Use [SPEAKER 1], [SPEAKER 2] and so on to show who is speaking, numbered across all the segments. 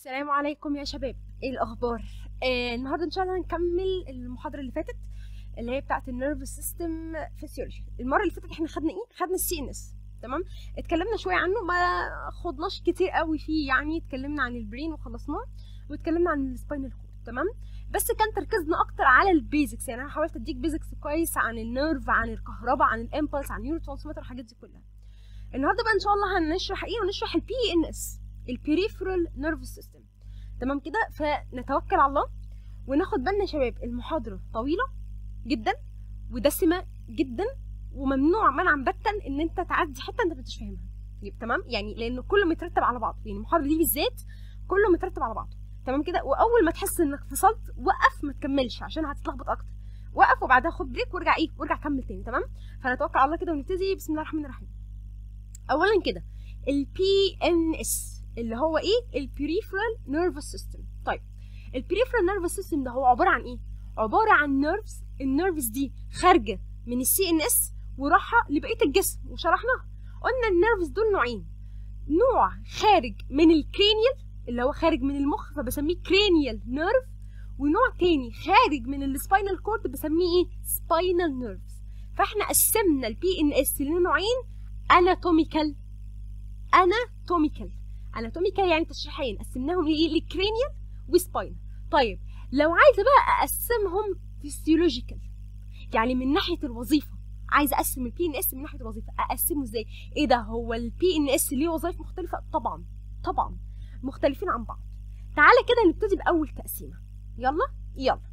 [SPEAKER 1] السلام عليكم يا شباب ايه الاخبار آه النهارده ان شاء الله هنكمل المحاضره اللي فاتت اللي هي بتاعه النيرف سيستم فيسيولوجي المره اللي فاتت احنا خدنا ايه خدنا السي ان اس تمام اتكلمنا شويه عنه ما خدناش كتير قوي فيه يعني اتكلمنا عن البرين وخلصناه واتكلمنا عن السباينال كورد تمام بس كان تركيزنا اكتر على البيزكس يعني انا حاولت اديك بيزكس كويس عن النيرف عن الكهرباء عن الامبلس عن النيورو ترانسميتر الحاجات دي كلها النهارده بقى ان شاء الله هنشرح ايه هنشرح البي ان اس البريفرال نيرف سيستم تمام كده فنتوكل على الله وناخد بالنا يا شباب المحاضره طويله جدا ودسمه جدا وممنوع منعا باتا ان انت تعدي حته انت مش فاهمها يبقى تمام يعني لان كله مترتب على بعضه يعني المحاضره دي بالذات كله مترتب على بعضه تمام كده واول ما تحس انك فصلت وقف ما تكملش عشان هتتلخبط اكتر وقف وبعدها خد بريك وارجع ايه وارجع كمل تاني تمام فنتوكل على الله كده ونبتدي بسم الله الرحمن الرحيم اولا كده البي ان اس اللي هو ايه البريفرال نيرفس سيستم طيب البريفرال نيرفس سيستم ده هو عباره عن ايه عباره عن نيرفز النيرفز دي خارجه من السي ان اس وراحه لبقيه الجسم وشرحناها قلنا النيرفز دول نوعين نوع خارج من الكرينيال اللي هو خارج من المخ فبسميه كرينيال نيرف ونوع تاني خارج من السباينال كورد بسميه ايه سباينال نيرفز فاحنا قسمنا البي ان اس لنوعين اناتوميكال اناتوميكال اناتوميكال يعني تشريحيا قسمناهم لايه لكرينيال وسباين طيب لو عايزه بقى اقسمهم فيسيولوجيكال يعني من ناحيه الوظيفه عايزه اقسم البي ان اس من ناحيه الوظيفه اقسمه ازاي ايه ده هو البي ان اس ليه وظائف مختلفه طبعا طبعا مختلفين عن بعض تعالى كده نبتدي باول تقسيمه يلا يلا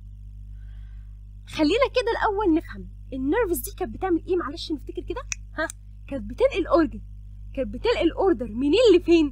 [SPEAKER 1] خلينا كده الاول نفهم النيرفز دي كانت بتعمل ايه معلش نفتكر كده ها كانت بتنقل اورجن كانت بتنقل اوردر منين لفين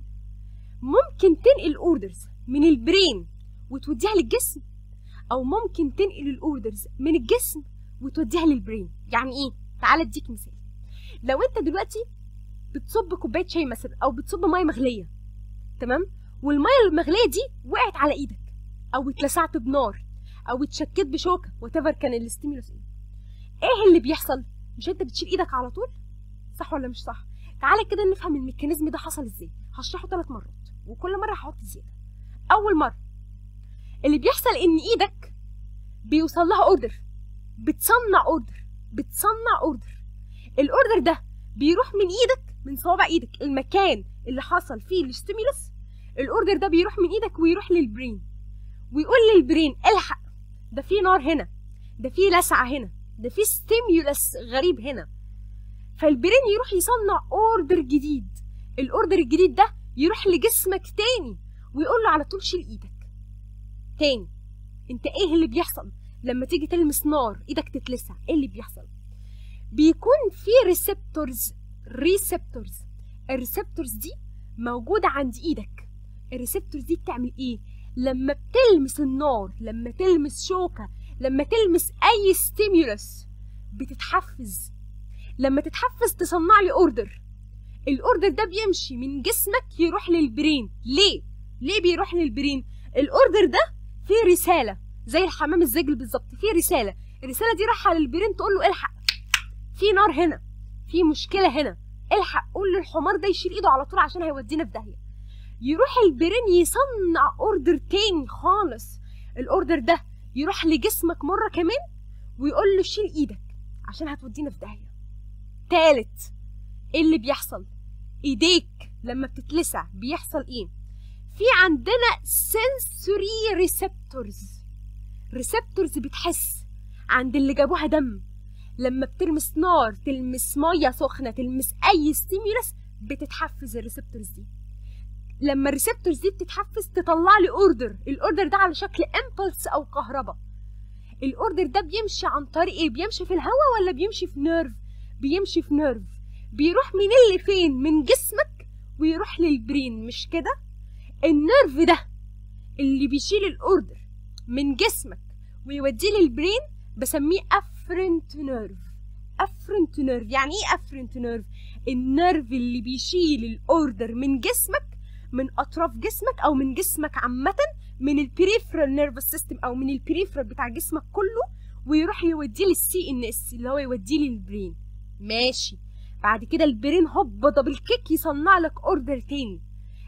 [SPEAKER 1] ممكن تنقل اوردرز من البرين وتوديها للجسم او ممكن تنقل الاوردرز من الجسم وتوديها للبرين يعني ايه تعال اديك مثال لو انت دلوقتي بتصب كوبايه شاي مثلا او بتصب ميه مغليه تمام والميه المغليه دي وقعت على ايدك او اتلسعت بنار او اتشكيت بشوكه وات كان الاستيمولوس ايه ايه اللي بيحصل مش انت بتشيل ايدك على طول صح ولا مش صح تعالى كده نفهم الميكانيزم ده حصل ازاي هشرحه ثلاث مرات وكل مره هحط زياده اول مره اللي بيحصل ان ايدك بيوصل لها اوردر بتصنع اوردر بتصنع اوردر الاوردر ده بيروح من ايدك من صوابع ايدك المكان اللي حصل فيه الاستيمولس الاوردر ده بيروح من ايدك ويروح للبرين ويقول للبرين الحق ده في نار هنا ده في لسعه هنا ده في ستيمولس غريب هنا فالبرين يروح يصنع اوردر جديد الاوردر الجديد ده يروح لجسمك تاني ويقول له على طول شيل ايدك تاني انت ايه اللي بيحصل لما تيجي تلمس نار ايدك تتلسع ايه اللي بيحصل بيكون في ريسبتورز ريسبتورز الريسبتورز دي موجودة عند ايدك الريسبتورز دي بتعمل ايه لما بتلمس النار لما تلمس شوكة لما تلمس اي ستيمولس بتتحفز لما تتحفز تصنع لي اوردر الاوردر ده بيمشي من جسمك يروح للبرين ليه ليه بيروح للبرين الاوردر ده فيه رساله زي الحمام الزجل بالظبط فيه رساله الرساله دي رايحه للبرين تقول له الحق في نار هنا في مشكله هنا الحق قول للحمار ده يشيل ايده على طول عشان هيودينا في داهيه يروح البرين يصنع اوردر تاني خالص الاوردر ده يروح لجسمك مره كمان ويقول له شيل ايدك عشان هتودينا في داهيه تالت ايه اللي بيحصل ايديك لما بتتلسع بيحصل ايه في عندنا sensory receptors receptors بتحس عند اللي جابوها دم لما بتلمس نار تلمس ميه سخنه تلمس اي ستيمولس بتتحفز الريسبتورز دي لما الريسبتورز دي بتتحفز تطلع لي اوردر الاوردر ده على شكل امبلس او كهرباء الاوردر ده بيمشي عن طريق ايه بيمشي في الهواء ولا بيمشي في نيرف بيمشي في نيرف بيروح من اللي فين من جسمك ويروح للبرين مش كده النيرف ده اللي بيشيل الاوردر من جسمك ويوديه للبرين بسميه افرنت نيرف افرنت نيرف يعني ايه افرنت نيرف النيرف اللي بيشيل الاوردر من جسمك من اطراف جسمك او من جسمك عامه من البريفرال نيرفس سيستم او من البريفرال بتاع جسمك كله ويروح يوديه للسي ان اس اللي هو يوديه للبرين ماشي بعد كده البرين هوب دبل كيك يصنع لك اوردر تاني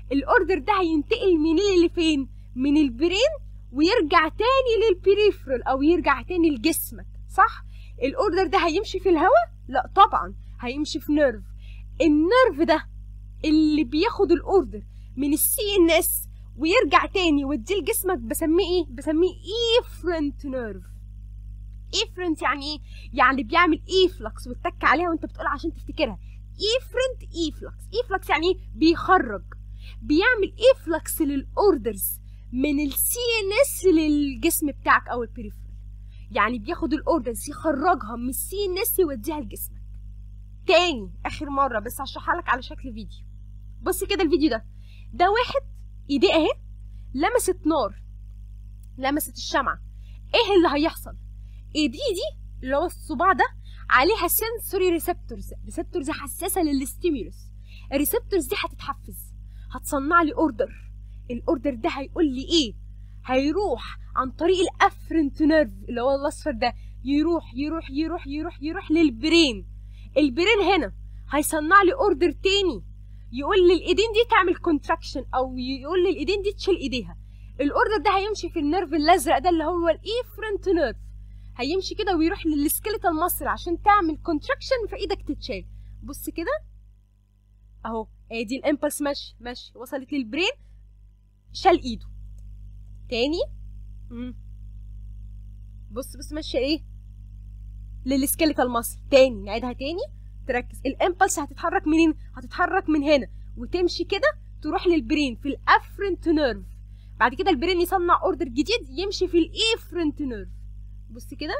[SPEAKER 1] الاوردر ده هينتقل منين لفين من البرين ويرجع تاني للبريفرال او يرجع تاني لجسمك صح الاوردر ده هيمشي في الهواء لا طبعا هيمشي في نيرف النيرف ده اللي بياخد الاوردر من السي ان اس ويرجع تاني يوديه لجسمك بسميه ايه بسميه ايفرنت نيرف ايفرنت يعني ايه يعني بيعمل ايفلكس وتتك عليها وانت بتقول عشان تفتكرها ايفرنت ايفلكس ايفلكس يعني ايه بيخرج بيعمل ايفلكس للاوردرز من السي ان اس للجسم بتاعك او البريفرال يعني بياخد الاوردرز يخرجها من السي ان اس يوديها لجسمك تاني اخر مره بس هشرحها لك على شكل فيديو بص كده الفيديو ده ده واحد ايديه اهي لمست نار لمست الشمعة ايه اللي هيحصل ايديه دي اللي هو الصباع ده عليها سنسوري ريسبتورز ريسبتورز حساسة للستيمولوس الريسبتورز دي هتتحفز هتصنع لي اوردر الاوردر ده هيقول لي ايه هيروح عن طريق الافرنت نيرف اللي هو الاصفر ده يروح يروح يروح يروح يروح للبرين البرين هنا هيصنع لي اوردر تاني يقول للايدين دي تعمل كونتراكشن او يقول للايدين دي تشيل ايديها الاوردر ده هيمشي في النيرف الازرق ده اللي هو الايفرنت نيرف هيمشي كده ويروح للسكيلتال مصر عشان تعمل كونتراكشن فايدك تتشال بص كده اهو هي دي الامبلس ماشي ماشي وصلت للبرين شال ايده تاني مم. بص بص ماشيه ايه للسكيلتال مصر تاني نعيدها تاني تركز الامبلس هتتحرك منين هتتحرك من هنا وتمشي كده تروح للبرين في الافرنت نيرف بعد كده البرين يصنع اوردر جديد يمشي في الايفرنت نيرف بص كده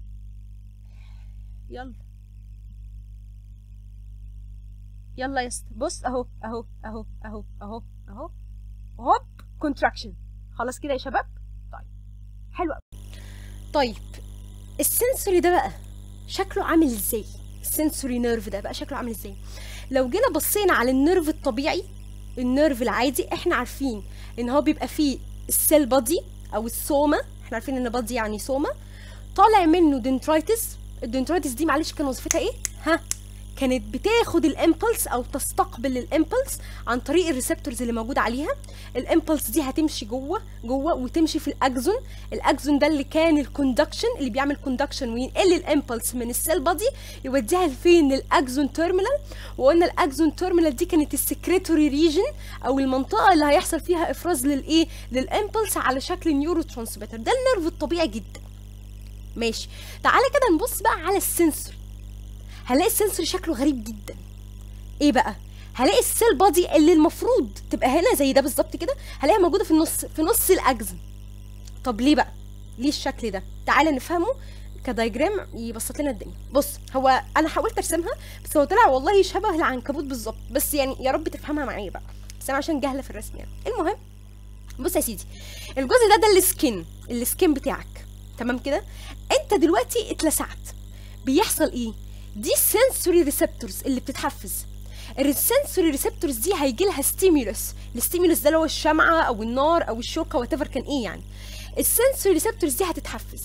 [SPEAKER 1] يلا يلا يا اسطى بص اهو اهو اهو اهو اهو اهو هوب كونتراكشن خلاص كده يا شباب طيب حلو قوي طيب السنسوري ده بقى شكله عامل ازاي السنسوري نيرف ده بقى شكله عامل ازاي لو جينا بصينا على النيرف الطبيعي النيرف العادي احنا عارفين ان هو بيبقى فيه السيل بادي او السوما احنا عارفين ان بادي يعني سوما طالع منه دنترايتس الدنترايتس دي معلش كان وظيفتها ايه ها كانت بتاخد الامبلس او تستقبل الامبلس عن طريق الريسبتورز اللي موجود عليها الامبلس دي هتمشي جوه جوه وتمشي في الاكزون الاكزون ده اللي كان الكوندكشن اللي بيعمل كوندكشن وينقل الامبلس من السيل بادي يوديها لفين للاكزون تيرمينال وقلنا الاكزون تيرمينال دي كانت السكريتوري ريجن او المنطقه اللي هيحصل فيها افراز للايه للامبلس على شكل نيورو ترانسميتر ده النيرف الطبيعي جدا ماشي تعالى كده نبص بقى على السنسور هلاقي السنسور شكله غريب جدا ايه بقى هلاقي السيل بادي اللي المفروض تبقى هنا زي ده بالظبط كده هلاقيها موجوده في النص في نص الاجزم طب ليه بقى ليه الشكل ده تعالى نفهمه كدايجرام يبسط لنا الدنيا بص هو انا حاولت ارسمها بس هو طلع والله شبه العنكبوت بالظبط بس يعني يا رب تفهمها معايا بقى بس انا عشان جاهله في الرسم يعني المهم بص يا سيدي الجزء ده ده السكين السكين بتاعك تمام كده انت دلوقتي اتلسعت بيحصل ايه دي السنسوري ريسبتورز اللي بتتحفز السنسوري ريسبتورز دي هيجي لها ستيمولس الستيمولس ده اللي هو الشمعه او النار او الشوكه وات كان ايه يعني السنسوري ريسبتورز دي هتتحفز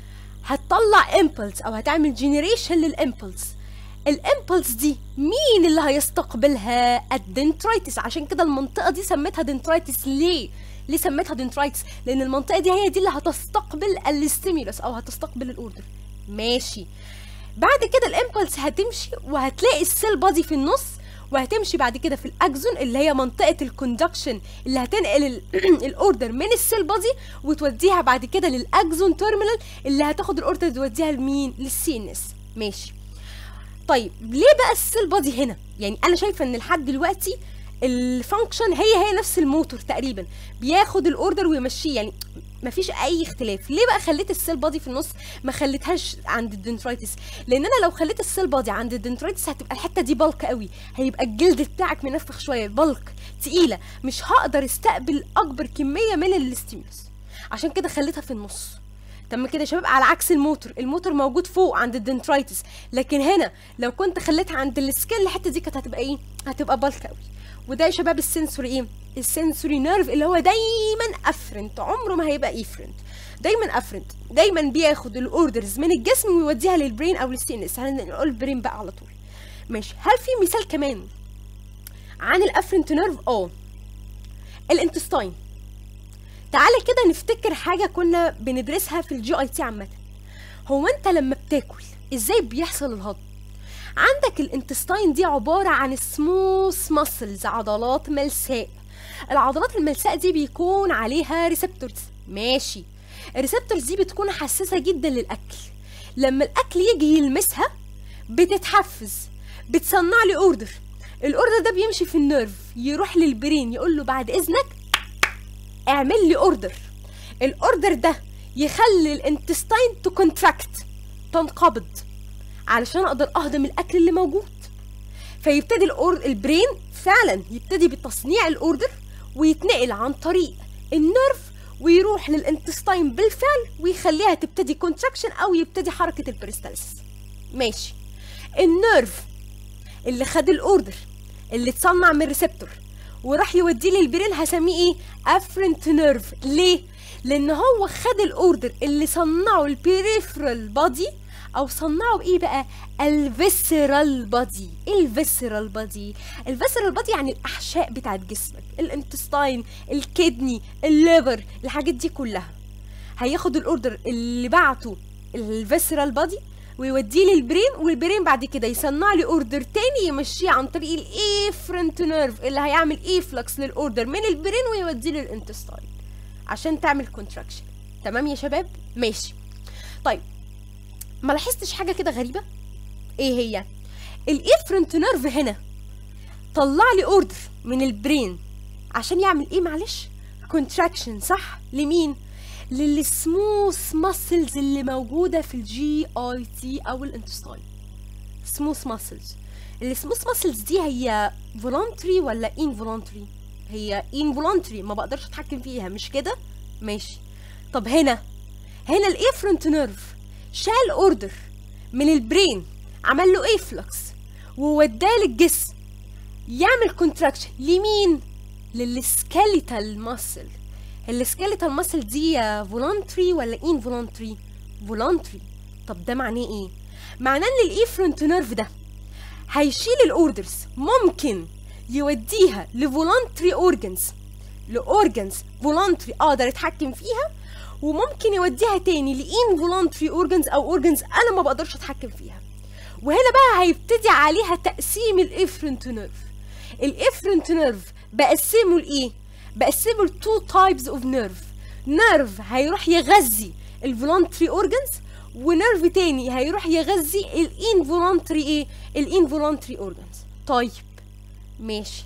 [SPEAKER 1] هتطلع امبلس او هتعمل جنريشن للامبلس الامبلس دي مين اللي هيستقبلها الدنترايتس عشان كده المنطقه دي سميتها دنترايتس ليه ليه سميتها دنترايتس لان المنطقه دي هي دي اللي هتستقبل الستيمولس او هتستقبل الاوردر ماشي بعد كده الامبلس هتمشي وهتلاقي السيل بادي في النص وهتمشي بعد كده في الاكزون اللي هي منطقه الكوندكشن اللي هتنقل الاوردر من السيل بادي وتوديها بعد كده للاكزون تيرمينال اللي هتاخد الاوردر توديها لمين للسينس ماشي طيب ليه بقى السيل بادي هنا يعني انا شايفه ان لحد دلوقتي الفانكشن هي هي نفس الموتور تقريبا بياخد الاوردر ويمشيه يعني مفيش اي اختلاف ليه بقى خليت السيل بادي في النص ما خليتهاش عند الدنترايتس لان انا لو خليت السيل بادي عند الدنترايتس هتبقى الحته دي بلك قوي هيبقى الجلد بتاعك منفخ شويه بلك تقيله مش هقدر استقبل اكبر كميه من الاستيمولس عشان كده خليتها في النص تمام كده يا شباب على عكس الموتور الموتور موجود فوق عند الدنترايتس لكن هنا لو كنت خليتها عند السكيل الحته دي كانت هتبقى ايه هتبقى بلك قوي وده يا شباب السنسوري ايه السنسوري نيرف اللي هو دايما افرنت عمره ما هيبقى ايفرنت دايما افرنت دايما بياخد الاوردرز من الجسم ويوديها للبرين او للسينس هنقول البرين بقى على طول ماشي هل في مثال كمان عن الافرنت نيرف اه الانتستاين تعالى كده نفتكر حاجه كنا بندرسها في الجي اي تي عامه هو انت لما بتاكل ازاي بيحصل الهضم عندك الانتستاين دي عباره عن سموث ماسلز عضلات ملساء العضلات الملساء دي بيكون عليها ريسبتورز ماشي الريسبتورز دي بتكون حساسه جدا للاكل لما الاكل يجي يلمسها بتتحفز بتصنع لي اوردر الاوردر ده بيمشي في النيرف يروح للبرين يقول له بعد اذنك اعمل لي اوردر الاوردر ده يخلي الانتستاين تو كونتراكت تنقبض علشان اقدر اهضم الاكل اللي موجود فيبتدي الأور... البرين فعلا يبتدي بتصنيع الاوردر ويتنقل عن طريق النيرف ويروح للانتستاين بالفعل ويخليها تبتدي كونتراكشن او يبتدي حركه البريستالسيس ماشي النيرف اللي خد الاوردر اللي اتصنع من ريسبتور وراح يوديه للبرين هسميه ايه افرنت نيرف ليه لان هو خد الاوردر اللي صنعه البريفرال بادي او صنعه بايه بقى الفيسرال بادي ايه الفيسرال بادي الفيسرال بادي يعني الاحشاء بتاعت جسمك الانتستاين الكدني الليفر الحاجات دي كلها هياخد الاوردر اللي بعته الفيسرال بادي ويوديه للبرين والبرين بعد كده يصنع لي اوردر تاني يمشيه عن طريق الايفرنت نيرف اللي هيعمل ايفلكس للاوردر من البرين ويوديه للانتستاين عشان تعمل كونتراكشن تمام يا شباب ماشي طيب ما لاحظتش حاجه كده غريبه ايه هي الايفرنت نيرف هنا طلع لي اوردر من البرين عشان يعمل ايه معلش كونتراكشن صح لمين للسموث ماسلز اللي موجوده في الجي اي تي او الانتستاين سموث ماسلز السموث ماسلز دي هي فولونتري ولا انفولونتري هي انفولونتري ما بقدرش اتحكم فيها مش كده ماشي طب هنا هنا الايفرنت نيرف شال اوردر من البرين عمل له ايفلكس ووداه للجسم يعمل كونتراكشن لمين للسكيليتال ماسل السكيليتال ماسل دي فولونتري ولا انفولونتري فولونتري طب ده معناه ايه معناه ان الايفرنت نيرف ده هيشيل الاوردرز ممكن يوديها لفولونتري اورجنز لاورجنز فولونتري اقدر اتحكم فيها وممكن يوديها تاني لان فولونتري اورجنز او اورجنز انا ما بقدرش اتحكم فيها وهنا بقى هيبتدي عليها تقسيم الافرنت نيرف الافرنت نيرف بقسمه لايه بقسمه لتو تايبز اوف نيرف نيرف هيروح يغذي الفولونتري اورجنز ونيرف تاني هيروح يغذي الانفولونتري ايه الانفولونتري اورجنز طيب ماشي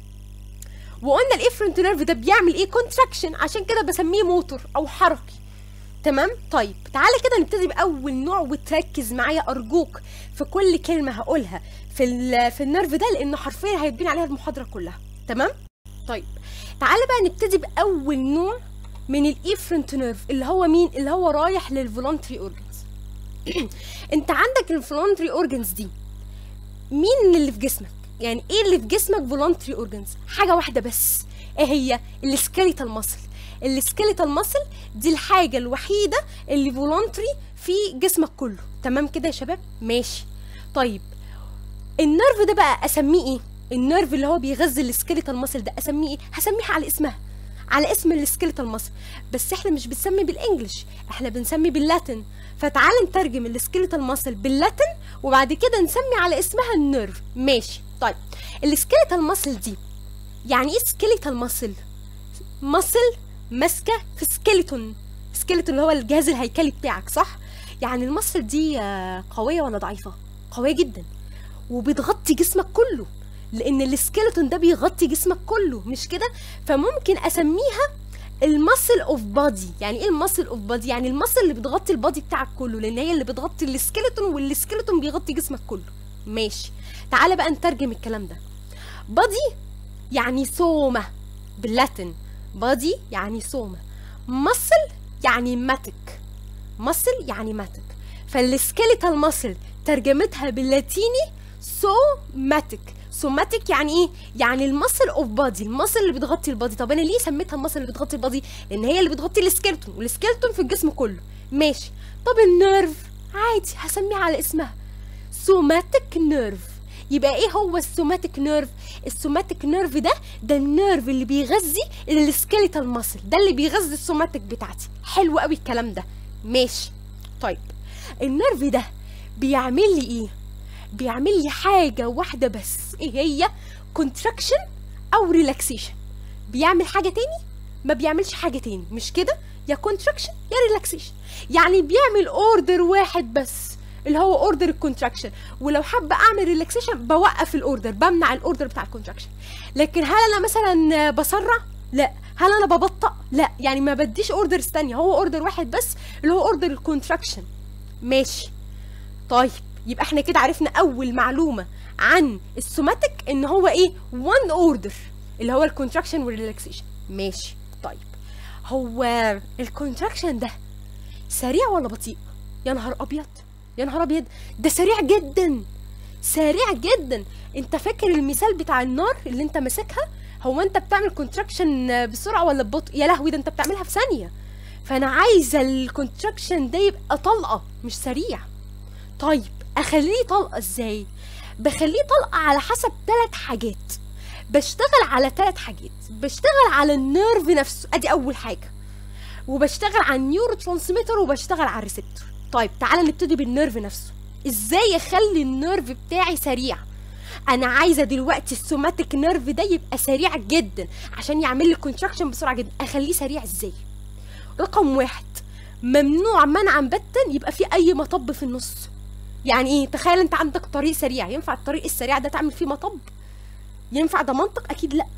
[SPEAKER 1] وقلنا الافرنت نيرف ده بيعمل ايه كونتراكشن عشان كده بسميه موتور او حركي تمام طيب تعالى كده نبتدي باول نوع وتركز معايا ارجوك في كل كلمه هقولها في ال في النيرف ده لانه حرفيا هيبين عليها المحاضره كلها تمام طيب تعالى بقى نبتدي باول نوع من الافرنت نيرف اللي هو مين اللي هو رايح للفولونتري اورجنز انت عندك الفولونتري اورجنز دي مين اللي في جسمك يعني ايه اللي في جسمك فولونتري اورجنز حاجه واحده بس ايه هي السكيليتال ماسل السكيليتال ماسل دي الحاجه الوحيده اللي فولونتري في جسمك كله تمام كده يا شباب ماشي طيب النيرف ده بقى اسميه ايه النيرف اللي هو بيغذي السكيليتال ماسل ده اسميه ايه هسميها على اسمها على اسم السكيليتال ماسل بس احنا مش بنسمي بالانجلش احنا بنسمي باللاتن فتعال نترجم السكيليتال ماسل باللاتن وبعد كده نسمي على اسمها النيرف ماشي طيب السكيليتال ماسل دي يعني ايه سكيليتال ماسل ماسل ماسكه في سكيلتون سكيلتون اللي هو الجهاز الهيكلي بتاعك صح يعني الماسل دي آه، قويه ولا ضعيفه قويه جدا وبتغطي جسمك كله لان السكيلتون ده بيغطي جسمك كله مش كده فممكن اسميها المسل اوف بادي يعني ايه المسل اوف بادي يعني المسل اللي بتغطي البادي بتاعك كله لان هي اللي بتغطي السكيلتون والسكيلتون بيغطي جسمك كله ماشي تعالى بقى نترجم الكلام ده بادي يعني سومة باللاتن بادي يعني سومة مسل يعني ماتك مسل يعني ماتك فالسكيليتال مسل ترجمتها باللاتيني سوماتيك سوماتيك يعني ايه يعني المسل اوف بادي المسل اللي بتغطي البادي طب انا ليه سميتها المسل اللي بتغطي البادي لان هي اللي بتغطي السكيلتون والسكيلتون في الجسم كله ماشي طب النيرف عادي هسميها على اسمها سوماتيك نيرف يبقى ايه هو السوماتيك نيرف السوماتيك نيرف ده ده النيرف اللي بيغذي السكيليتال ماسل ده اللي بيغذي السوماتيك بتاعتي حلو قوي الكلام ده ماشي طيب النيرف ده بيعمل لي ايه بيعمل لي حاجه واحده بس ايه هي كونتراكشن او ريلاكسيشن بيعمل حاجه تاني ما بيعملش حاجه تاني مش كده يا كونتراكشن يا ريلاكسيشن يعني بيعمل اوردر واحد بس اللي هو اوردر الكونتراكشن ولو حابه اعمل ريلاكسيشن بوقف الاوردر بمنع الاوردر بتاع الكونتراكشن لكن هل انا مثلا بسرع لا هل انا ببطأ لا يعني ما بديش اوردرز تانية هو اوردر واحد بس اللي هو اوردر الكونتراكشن ماشي طيب يبقى احنا كده عرفنا اول معلومه عن السوماتيك ان هو ايه وان اوردر اللي هو الكونتراكشن والريلاكسيشن ماشي طيب هو الكونتراكشن ده سريع ولا بطيء يا نهار ابيض يا نهار ابيض ده سريع جدا سريع جدا انت فاكر المثال بتاع النار اللي انت ماسكها هو انت بتعمل كونتراكشن بسرعه ولا ببطء يا لهوي ده انت بتعملها في ثانيه فانا عايزه الكونتراكشن ده يبقى طلقه مش سريع طيب اخليه طلقه ازاي بخليه طلقه على حسب ثلاث حاجات بشتغل على ثلاث حاجات بشتغل على النيرف نفسه ادي اول حاجه وبشتغل على النيورو ترانسميتر وبشتغل على الريسبتور طيب تعالى نبتدي بالنيرف نفسه ازاي اخلي النيرف بتاعي سريع انا عايزه دلوقتي السوماتيك نيرف ده يبقى سريع جدا عشان يعمل لي كونتراكشن بسرعه جدا اخليه سريع ازاي رقم واحد ممنوع منعا باتا يبقى في اي مطب في النص يعني ايه تخيل انت عندك طريق سريع ينفع الطريق السريع ده تعمل فيه مطب ينفع ده منطق اكيد لا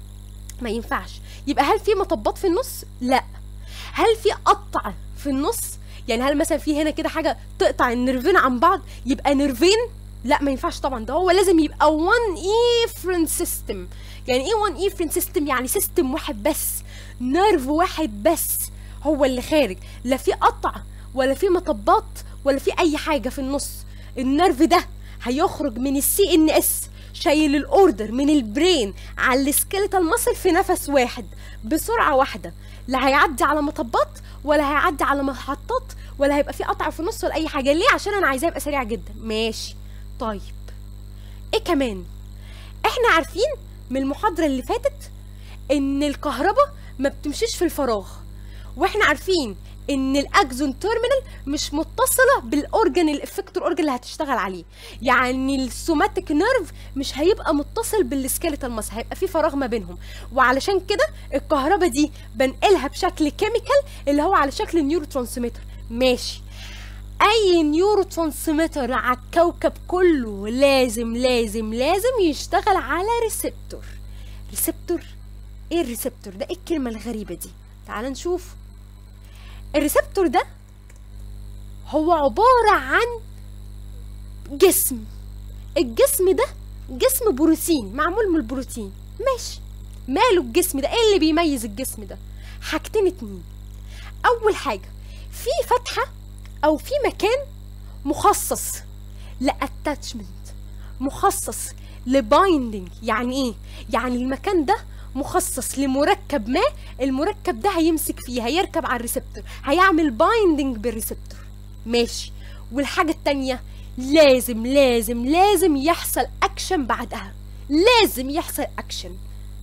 [SPEAKER 1] ما ينفعش يبقى هل في مطبات في النص لا هل في قطع في النص يعني هل مثلا في هنا كده حاجه تقطع النيرفين عن بعض يبقى نيرفين لا ما ينفعش طبعا ده هو لازم يبقى وان ايفرنت سيستم يعني ايه وان ايفرنت سيستم يعني سيستم واحد بس نيرف واحد بس هو اللي خارج لا في قطع ولا في مطبات ولا في اي حاجه في النص النيرف ده هيخرج من السي ان اس شايل الاوردر من البرين على السكيلتال ماسل في نفس واحد بسرعه واحده لا هيعدي على مطبات ولا هيعدي على محطات ولا هيبقى في قطع في النص ولا اي حاجه ليه عشان انا عايزاه يبقى سريع جدا ماشي طيب ايه كمان احنا عارفين من المحاضره اللي فاتت ان الكهرباء ما بتمشيش في الفراغ واحنا عارفين ان الاكزون تيرمينال مش متصله بالاورجن الافكتور اورجن اللي هتشتغل عليه يعني السوماتيك نيرف مش هيبقى متصل بالسكيلتال ماس هيبقى في فراغ ما بينهم وعلشان كده الكهرباء دي بنقلها بشكل كيميكال اللي هو على شكل نيورو ترانسميتر ماشي اي نيورو ترانسميتر على الكوكب كله لازم لازم لازم يشتغل على ريسبتور ريسبتور ايه الريسبتور ده ايه الكلمه الغريبه دي تعال نشوف الريسبتور ده هو عبارة عن جسم الجسم ده جسم بروتين معمول من البروتين ماشي ماله الجسم ده ايه اللي بيميز الجسم ده حاجتين اتنين اول حاجة في فتحة او في مكان مخصص لاتاتشمنت مخصص لبايندنج يعني ايه يعني المكان ده مخصص لمركب ما المركب ده هيمسك فيه هيركب على الريسبتور هيعمل بايندنج بالريسبتور ماشي والحاجة التانية لازم لازم لازم يحصل اكشن بعدها لازم يحصل اكشن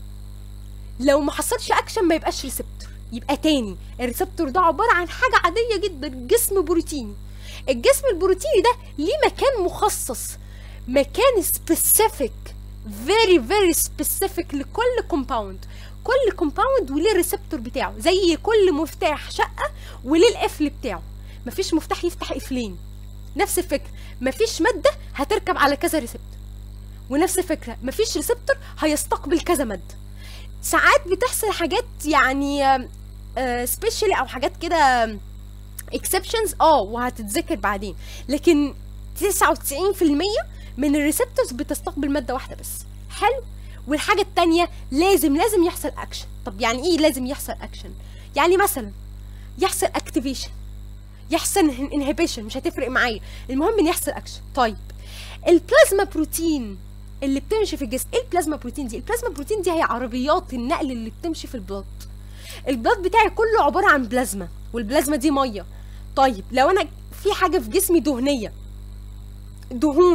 [SPEAKER 1] لو ما حصلش اكشن ما يبقاش ريسبتور يبقى تاني الريسبتور ده عبارة عن حاجة عادية جدا جسم بروتيني الجسم البروتيني ده ليه مكان مخصص مكان سبيسيفيك فيري فيري سبيسيفيك لكل كومباوند كل كومباوند وليه الريسبتور بتاعه زي كل مفتاح شقه وليه القفل بتاعه مفيش مفتاح يفتح قفلين نفس الفكره مفيش ماده هتركب على كذا ريسبتور ونفس الفكره مفيش ريسبتور هيستقبل كذا ماده ساعات بتحصل حاجات يعني سبيشالي او حاجات كده اكسبشنز اه وهتتذكر بعدين لكن 99% من الريسبتورز بتستقبل ماده واحده بس حلو والحاجه التانية لازم لازم يحصل اكشن طب يعني ايه لازم يحصل اكشن يعني مثلا يحصل اكتيفيشن يحصل انهبيشن مش هتفرق معايا المهم ان يحصل اكشن طيب البلازما بروتين اللي بتمشي في الجسم ايه البلازما بروتين دي البلازما بروتين دي هي عربيات النقل اللي بتمشي في البلاد البلاد بتاعي كله عباره عن بلازما والبلازما دي ميه طيب لو انا في حاجه في جسمي دهنيه دهون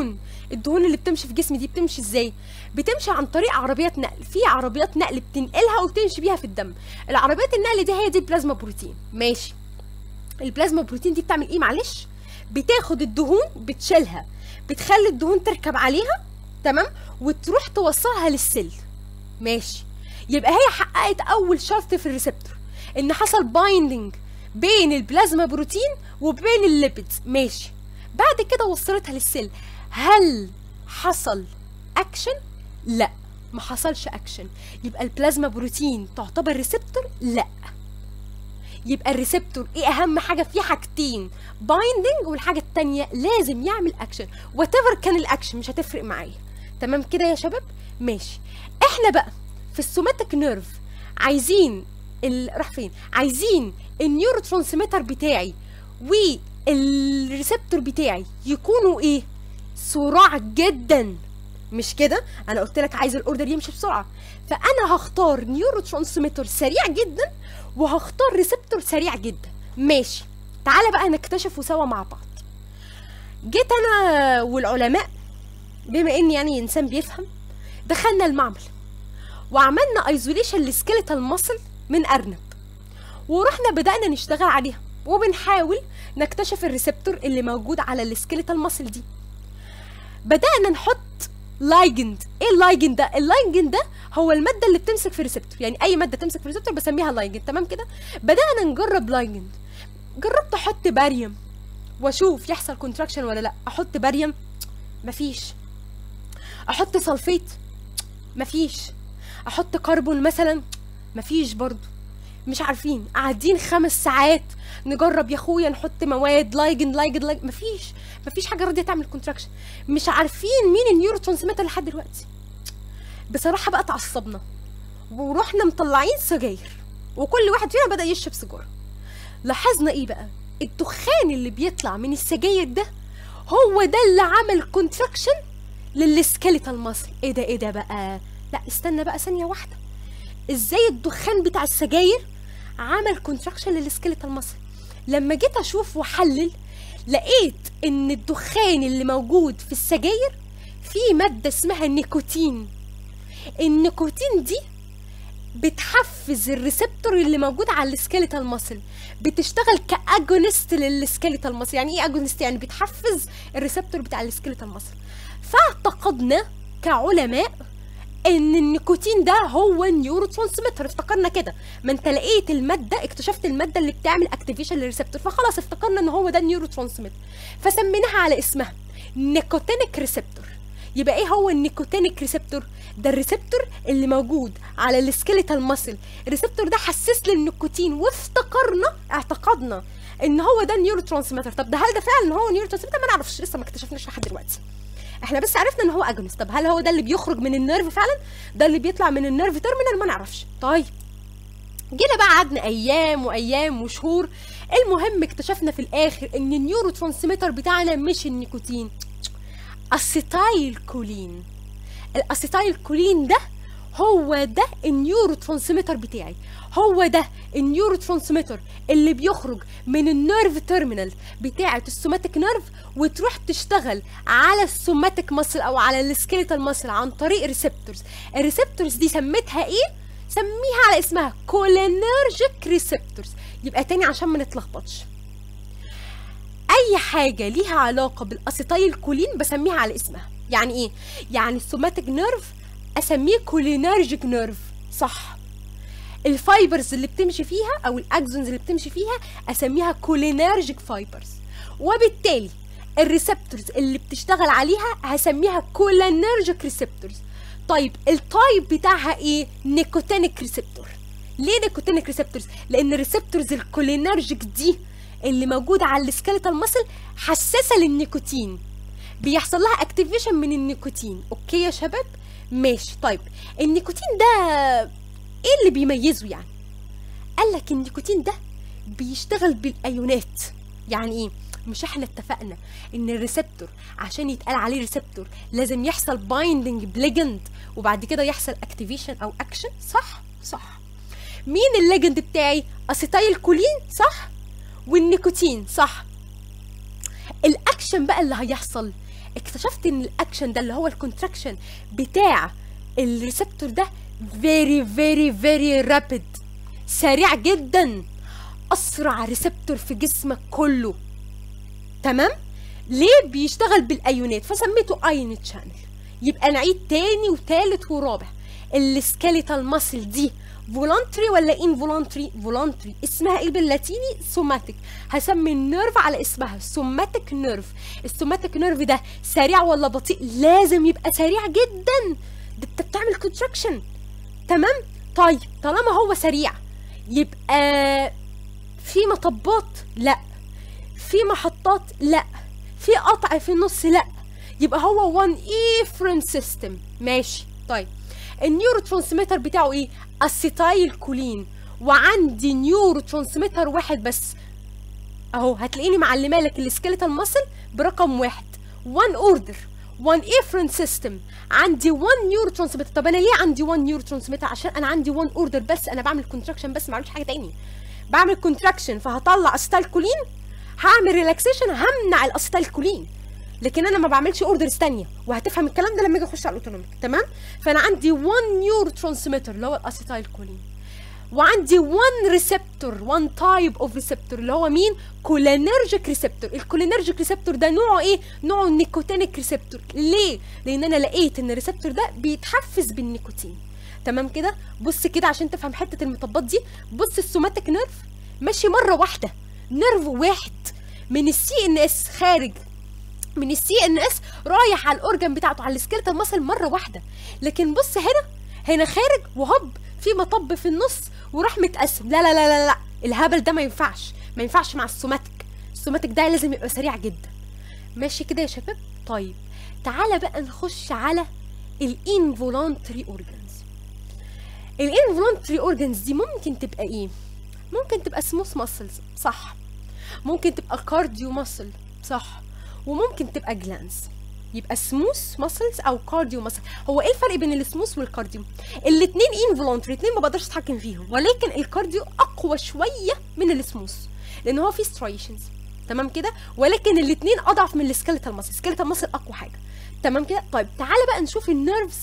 [SPEAKER 1] الدهون اللي بتمشي في جسمي دي بتمشي ازاي بتمشي عن طريق عربيات نقل في عربيات نقل بتنقلها وبتمشي بيها في الدم العربيات النقل دي هي دي البلازما بروتين ماشي البلازما بروتين دي بتعمل ايه معلش بتاخد الدهون بتشيلها بتخلي الدهون تركب عليها تمام وتروح توصلها للسل ماشي يبقى هي حققت اول شرط في الريسبتور ان حصل بايندنج بين البلازما بروتين وبين الليبيدز ماشي بعد كده وصلتها للسيل هل حصل اكشن لا ما حصلش اكشن يبقى البلازما بروتين تعتبر ريسبتور لا يبقى الريسبتور ايه اهم حاجه فيه حاجتين بايندنج والحاجه التانية لازم يعمل اكشن وات كان الاكشن مش هتفرق معايا تمام كده يا شباب ماشي احنا بقى في السوماتيك نيرف عايزين ال... راح فين عايزين النيورو ترانسميتر بتاعي والريسبتور بتاعي يكونوا ايه سرعة جدا مش كده انا قلت لك عايز الاوردر يمشي بسرعه فانا هختار نيورو ترانسميتر سريع جدا وهختار ريسبتور سريع جدا ماشي تعالى بقى نكتشفه سوا مع بعض جيت انا والعلماء بما اني يعني انسان بيفهم دخلنا المعمل وعملنا ايزوليشن لسكيليتال ماسل من ارنب ورحنا بدانا نشتغل عليها وبنحاول نكتشف الريسبتور اللي موجود على السكيليتال ماسل دي بدانا نحط لايجند ايه اللايجند ده اللايجند ده هو الماده اللي بتمسك في الريسبتور يعني اي ماده تمسك في الريسبتور بسميها لايجند تمام كده بدانا نجرب لايجند جربت احط باريوم واشوف يحصل كونتراكشن ولا لا احط باريوم مفيش احط سلفيت مفيش احط كربون مثلا مفيش برضو مش عارفين قاعدين خمس ساعات نجرب يا اخويا نحط مواد لايجن لايجن لايجن مفيش مفيش حاجه راضيه تعمل كونتراكشن مش عارفين مين النيورو ترانسميتر لحد دلوقتي بصراحه بقى اتعصبنا ورحنا مطلعين سجاير وكل واحد فينا بدا يشرب سيجاره لاحظنا ايه بقى الدخان اللي بيطلع من السجاير ده هو ده اللي عمل كونتراكشن للسكيليتال ماسل ايه ده ايه ده بقى لا استنى بقى ثانيه واحده ازاي الدخان بتاع السجاير عمل كونتراكشن للسكيليتال ماسل لما جيت اشوف واحلل لقيت ان الدخان اللي موجود في السجاير فيه ماده اسمها النيكوتين النيكوتين دي بتحفز الريسبتور اللي موجود على السكيليتال ماسل بتشتغل كاجونست للسكيليتال ماسل يعني ايه اجونست يعني بتحفز الريسبتور بتاع السكيليتال ماسل فاعتقدنا كعلماء ان النيكوتين ده هو النيورو ترانسميتر افتكرنا كده ما انت لقيت الماده اكتشفت الماده اللي بتعمل اكتيفيشن للريسبتور فخلاص افتكرنا ان هو ده النيورو ترانسميتر فسميناها على اسمها نيكوتينيك ريسبتور يبقى ايه هو النيكوتينيك ريسبتور ده الريسبتور اللي موجود على السكيليتال ماسل الريسبتور ده حسس للنيكوتين وافتكرنا اعتقدنا ان هو ده النيورو ترانسميتر طب ده هل ده فعلا هو نيورو ترانسميتر ما نعرفش لسه ما اكتشفناش لحد دلوقتي احنا بس عرفنا ان هو اجونست طب هل هو ده اللي بيخرج من النيرف فعلا ده اللي بيطلع من النيرف تيرمينال ما نعرفش طيب جينا بقى قعدنا ايام وايام وشهور المهم اكتشفنا في الاخر ان النيورو ترانسميتر بتاعنا مش النيكوتين اسيتايل كولين الاسيتايل كولين ده هو ده النيورو ترانسميتر بتاعي هو ده النيورو ترانسميتر اللي بيخرج من النيرف تيرمينال بتاعه السوماتيك نيرف وتروح تشتغل على السوماتيك ماسل او على السكيليتال ماسل عن طريق ريسبتورز الريسبتورز دي سميتها ايه سميها على اسمها كولينرجيك ريسبتورز يبقى تاني عشان ما نتلخبطش اي حاجه ليها علاقه بالاسيتايل كولين بسميها على اسمها يعني ايه يعني السوماتيك نيرف اسميه كولينرجيك نيرف صح الفايبرز اللي بتمشي فيها او الاكزونز اللي بتمشي فيها اسميها كولينرجيك فايبرز وبالتالي الريسبتورز اللي بتشتغل عليها هسميها كولينرجيك ريسبتورز طيب التايب بتاعها ايه نيكوتينيك ريسبتور ليه نيكوتينيك ريسبتورز لان الريسبتورز الكولينرجيك دي اللي موجوده على السكيلتال ماسل حساسه للنيكوتين بيحصل لها اكتيفيشن من النيكوتين اوكي يا شباب ماشي طيب النيكوتين ده ايه اللي بيميزه يعني قال لك النيكوتين ده بيشتغل بالايونات يعني ايه مش احنا اتفقنا ان الريسبتور عشان يتقال عليه ريسبتور لازم يحصل بايندنج بليجند وبعد كده يحصل اكتيفيشن او اكشن صح صح مين الليجند بتاعي اسيتايل كولين صح والنيكوتين صح الاكشن بقى اللي هيحصل اكتشفت ان الاكشن ده اللي هو الكونتراكشن بتاع الريسبتور ده very very very rapid سريع جدا اسرع ريسبتور في جسمك كله تمام ليه بيشتغل بالايونات فسميته ايون تشانل يبقى نعيد تاني وتالت ورابع السكيليتال ماسل دي فولونتري ولا ان فولونتري فولونتري اسمها ايه باللاتيني سوماتيك هسمي النيرف على اسمها سوماتيك نيرف السوماتيك نيرف ده سريع ولا بطيء لازم يبقى سريع جدا ده انت بتعمل كونتراكشن تمام طيب طالما هو سريع يبقى في مطبات لا في محطات لا في قطع في النص لا يبقى هو وان ايفرنت سيستم ماشي طيب النيورو ترانسميتر بتاعه ايه اسيتايل كولين وعندي نيورو ترانسميتر واحد بس اهو هتلاقيني معلمه لك السكيلتال ماسل برقم واحد وان اوردر وان افرنت سيستم عندي وان نيورو ترانسميتر طب انا ليه عندي وان نيورو ترانسميتر عشان انا عندي وان اوردر بس انا بعمل كونتراكشن بس ما بعملش حاجه تاني بعمل كونتراكشن فهطلع اسيتايل كولين هعمل ريلاكسيشن همنع الاسيتايل كولين لكن انا ما بعملش اوردرز تانية وهتفهم الكلام ده لما اجي اخش على الاوتونوميك تمام فانا عندي 1 نيورو ترانسميتر اللي هو الاسيتايل كولين وعندي 1 ريسبتور 1 تايب اوف ريسبتور اللي هو مين كولينرجيك ريسبتور الكولينرجيك ريسبتور ده نوعه ايه نوعه النيكوتينيك ريسبتور ليه لان انا لقيت ان الريسبتور ده بيتحفز بالنيكوتين تمام كده بص كده عشان تفهم حته المطبات دي بص السوماتيك نيرف ماشي مره واحده نيرف واحد من السي ان اس خارج من السي ان اس رايح على الاورجن بتاعته على السكيلتال ماسل مره واحده لكن بص هنا هنا خارج وهوب في مطب في النص وراح متقسم لا لا لا لا لا الهبل ده ما ينفعش ما ينفعش مع السوماتيك السوماتيك ده لازم يبقى سريع جدا ماشي كده يا شباب طيب تعالى بقى نخش على الانفولونتري اورجنز الانفولونتري اورجنز دي ممكن تبقى ايه ممكن تبقى سموث ماسلز صح ممكن تبقى كارديو ماسل صح وممكن تبقى جلانس يبقى سموث ماسلز او كارديو ماسل هو ايه الفرق بين السموث والكارديو الاثنين انفولونتري الاثنين ما بقدرش اتحكم فيهم ولكن الكارديو اقوى شويه من السموث لان هو فيه ستريشنز تمام كده ولكن الاثنين اضعف من السكيلتال ماسل السكيلتال ماسل اقوى حاجه تمام كده طيب تعالى بقى نشوف النيرفز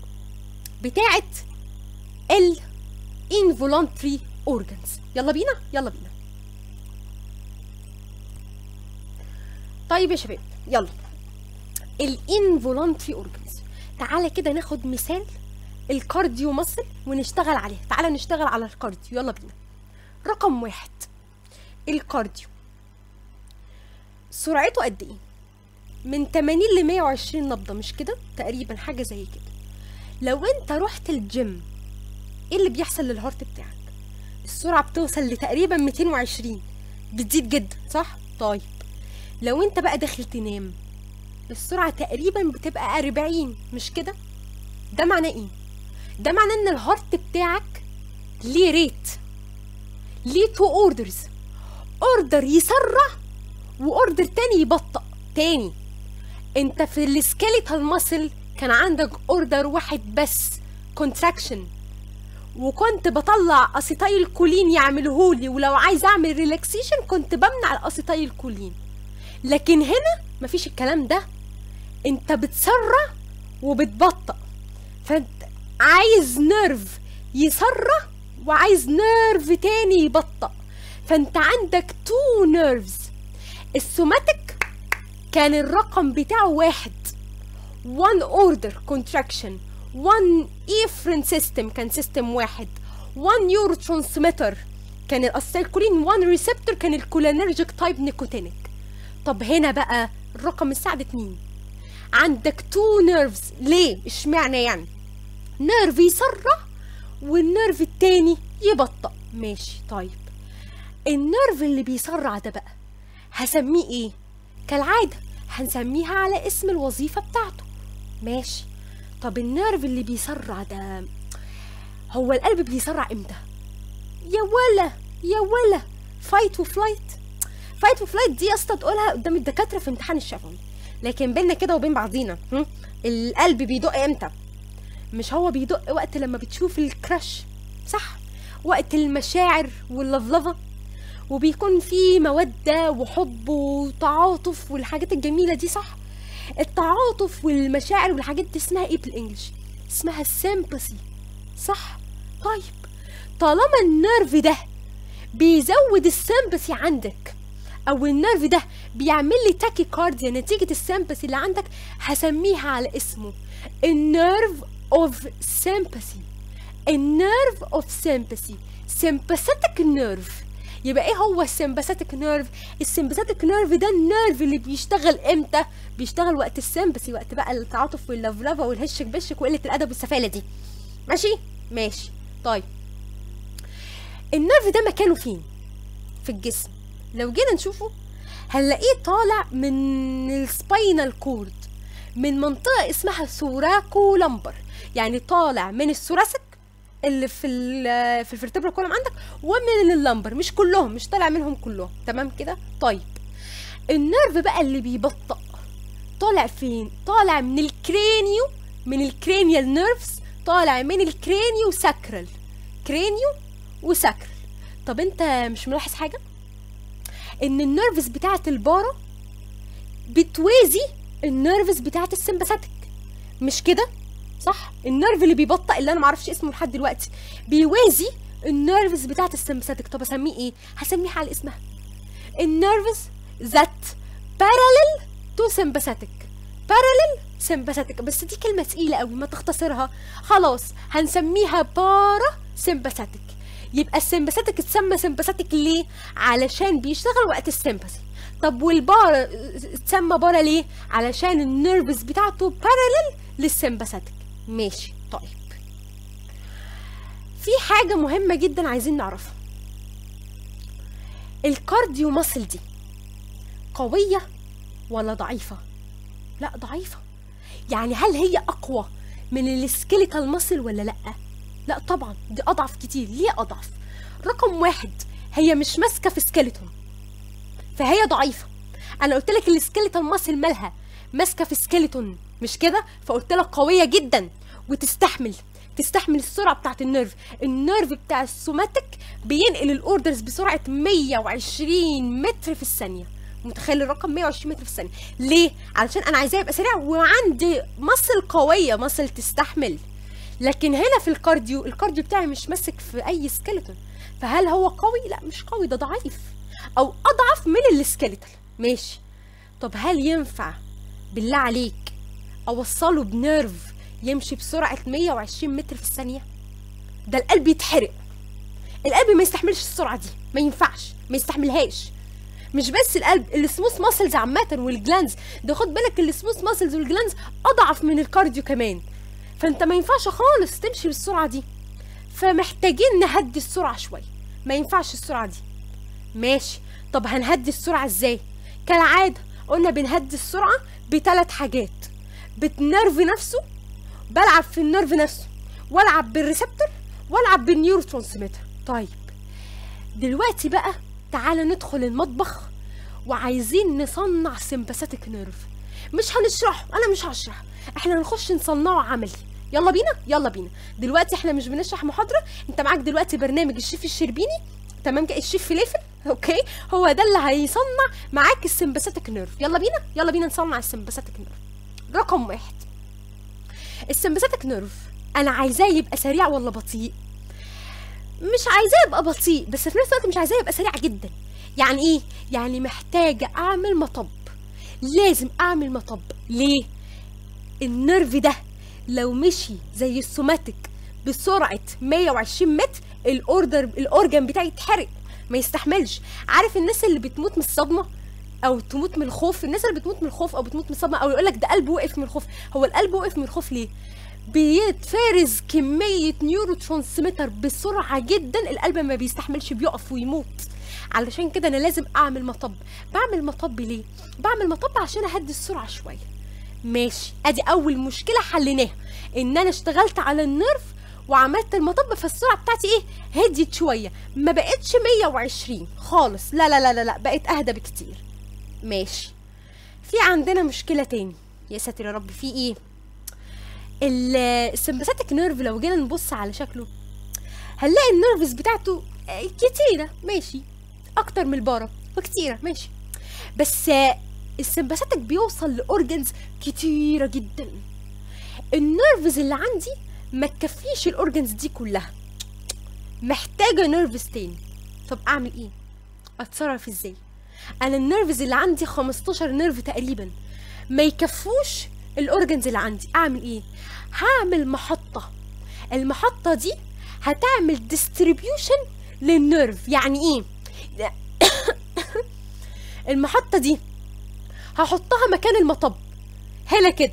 [SPEAKER 1] بتاعه ال involuntary organs يلا بينا يلا بينا طيب يا شباب يلا الانفولانتري اورجنز تعالى كده ناخد مثال الكارديو ماسل ونشتغل عليه تعالى نشتغل على الكارديو يلا بينا رقم واحد الكارديو سرعته قد ايه من 80 ل 120 نبضه مش كده تقريبا حاجه زي كده لو انت رحت الجيم ايه اللي بيحصل للهارت بتاعك السرعه بتوصل لتقريبا 220 بتزيد جدا صح طيب لو انت بقى داخل تنام السرعة تقريبا بتبقى 40 مش كده؟ ده معناه ايه؟ ده معناه ان الهارت بتاعك ليه ريت ليه تو اوردرز اوردر يسرع واوردر تاني يبطأ تاني انت في السكيليتال ماسل كان عندك اوردر واحد بس كونتراكشن وكنت بطلع اسيتايل كولين يعملهولي ولو عايز اعمل ريلاكسيشن كنت بمنع الاسيتايل كولين لكن هنا مفيش الكلام ده انت بتسرع وبتبطأ فانت عايز نيرف يسرع وعايز نيرف تاني يبطأ فانت عندك تو نيرفز السوماتيك كان الرقم بتاعه واحد one order contraction one efferent system كان سيستم واحد one neurotransmitter كان الاسيتيلكولين one receptor كان الكولينرجيك تايب نيكوتينيك طب هنا بقى الرقم السعد اتنين عندك تو نيرفز ليه اشمعنى يعني نيرف يسرع والنيرف التاني يبطأ ماشي طيب النيرف اللي بيسرع ده بقى هسميه ايه كالعادة هنسميها على اسم الوظيفة بتاعته ماشي طب النيرف اللي بيسرع ده هو القلب بيسرع امتى يا ولا يا ولا فايت وفلايت فايت وفلايت دي يا اسطى تقولها قدام الدكاتره في امتحان الشفوي لكن بينا كده وبين بعضينا هم؟ القلب بيدق امتى مش هو بيدق وقت لما بتشوف الكراش صح وقت المشاعر واللفلفه وبيكون في مودة وحب وتعاطف والحاجات الجميلة دي صح التعاطف والمشاعر والحاجات دي اسمها ايه بالانجلش اسمها السيمباثي صح طيب طالما النيرف ده بيزود السيمباثي عندك او النيرف ده بيعمل لي تاكي كارديا نتيجه السيمباثي اللي عندك هسميها على اسمه النيرف اوف سيمباثي النيرف اوف سيمباثي sympathetic نيرف يبقى ايه هو السمباثيك نيرف السمباثيك نيرف ده النيرف اللي بيشتغل امتى بيشتغل وقت السمباثي وقت بقى التعاطف واللفلفه والهشك بشك وقله الادب والسفاله دي ماشي ماشي طيب النيرف ده مكانه فين في الجسم لو جينا نشوفه هنلاقيه طالع من السباينال كورد من منطقه اسمها ثوراكو لمبر يعني طالع من الثوراسيك اللي في ال في الفرتبرا كولوم عندك ومن اللمبر مش كلهم مش طالع منهم كلهم تمام كده طيب النيرف بقى اللي بيبطأ طالع فين طالع من الكرينيو من الكرينيال نيرفز طالع من الكرينيو ساكرال كرينيو وساكرال طب انت مش ملاحظ حاجه ان النيرفز بتاعه البارا بتوازي النيرفز بتاعه السمباثيك مش كده صح النيرف اللي بيبطأ اللي انا معرفش اسمه لحد دلوقتي بيوازي النيرفز بتاعه السمباثيك طب اسميه ايه هسميها على اسمها النيرفز ذات parallel to sympathetic parallel sympathetic بس دي كلمة تقيلة قوي ما تختصرها خلاص هنسميها بارا sympathetic يبقى السمباثيك اتسمى سمباثيك ليه؟ علشان بيشتغل وقت السمباثي طب والبارا اتسمى بارا ليه؟ علشان النيرفز بتاعته بارالل للسمباثيك ماشي طيب في حاجة مهمة جدا عايزين نعرفها الكارديو ماسل دي قوية ولا ضعيفة؟ لا ضعيفة يعني هل هي أقوى من السكيليتال ماسل ولا لأ؟ لا طبعا دي أضعف كتير ليه أضعف؟ رقم واحد هي مش ماسكة في سكيلتون فهي ضعيفة أنا قلت لك السكيليتال ماسل مالها ماسكة في سكيلتون مش كده؟ فقلت لك قوية جدا وتستحمل تستحمل السرعه بتاعت النيرف النيرف بتاع السوماتيك بينقل الاوردرز بسرعه 120 متر في الثانيه متخيل الرقم 120 متر في الثانيه ليه علشان انا عايزاه يبقى سريع وعندي مصل قويه مصل تستحمل لكن هنا في الكارديو الكارديو بتاعي مش ماسك في اي سكيلتون فهل هو قوي لا مش قوي ده ضعيف او اضعف من السكيلتال ماشي طب هل ينفع بالله عليك اوصله بنيرف يمشي بسرعة 120 متر في الثانية ده القلب يتحرق القلب ما يستحملش السرعة دي ما ينفعش ما يستحملهاش مش بس القلب السموث ماسلز عامة والجلانز ده خد بالك السموث ماسلز والجلانز أضعف من الكارديو كمان فأنت ما ينفعش خالص تمشي بالسرعة دي فمحتاجين نهدي السرعة شوية ما ينفعش السرعة دي ماشي طب هنهدي السرعة ازاي كالعادة قلنا بنهدي السرعة بثلاث حاجات بتنرف نفسه بلعب في النيرف نفسه والعب بالريسبتور والعب بالنيورو ترانسميتر طيب دلوقتي بقى تعالى ندخل المطبخ وعايزين نصنع سمباثيك نيرف مش هنشرحه انا مش هشرح احنا هنخش نصنعه عملي يلا بينا يلا بينا دلوقتي احنا مش بنشرح محاضره انت معاك دلوقتي برنامج الشيف الشربيني تمام كده الشيف فليفل اوكي هو ده اللي هيصنع معاك السمباثيك نيرف يلا بينا يلا بينا نصنع السمباثيك نيرف رقم واحد السمباثيك نيرف انا عايزاه يبقى سريع ولا بطيء مش عايزاه يبقى بطيء بس في نفس الوقت مش عايزاه يبقى سريع جدا يعني ايه يعني محتاجه اعمل مطب لازم اعمل مطب ليه النيرف ده لو مشي زي السوماتيك بسرعه 120 متر الاوردر الاورجن بتاعي يتحرق ما يستحملش عارف الناس اللي بتموت من الصدمه او تموت من الخوف الناس اللي بتموت من الخوف او بتموت من الصدمه او يقول لك ده قلبه وقف من الخوف هو القلب وقف من الخوف ليه بيتفرز كمية نيورو ترانسميتر بسرعة جدا القلب ما بيستحملش بيقف ويموت علشان كده انا لازم اعمل مطب بعمل مطب ليه بعمل مطب عشان اهدي السرعة شوية ماشي ادي اول مشكلة حليناها ان انا اشتغلت على النيرف وعملت المطب فالسرعة بتاعتي ايه هديت شوية ما بقتش 120 خالص لا لا لا لا, لا بقت اهدى بكتير ماشي في عندنا مشكلة تاني يا ساتر يا رب في ايه السمباثيك نيرف لو جينا نبص على شكله هنلاقي النيرفز بتاعته كتيرة ماشي اكتر من البارة وكتيرة ماشي بس السمباثيك بيوصل لاورجنز كتيره جدا النيرفز اللي عندي ما تكفيش الاورجنز دي كلها محتاجه نيرفز تاني طب اعمل ايه اتصرف ازاي انا النيرفز اللي عندي 15 نيرف تقريبا ما يكفوش الاورجنز اللي عندي اعمل ايه هعمل محطه المحطه دي هتعمل ديستريبيوشن للنيرف يعني ايه المحطه دي هحطها مكان المطب هنا كده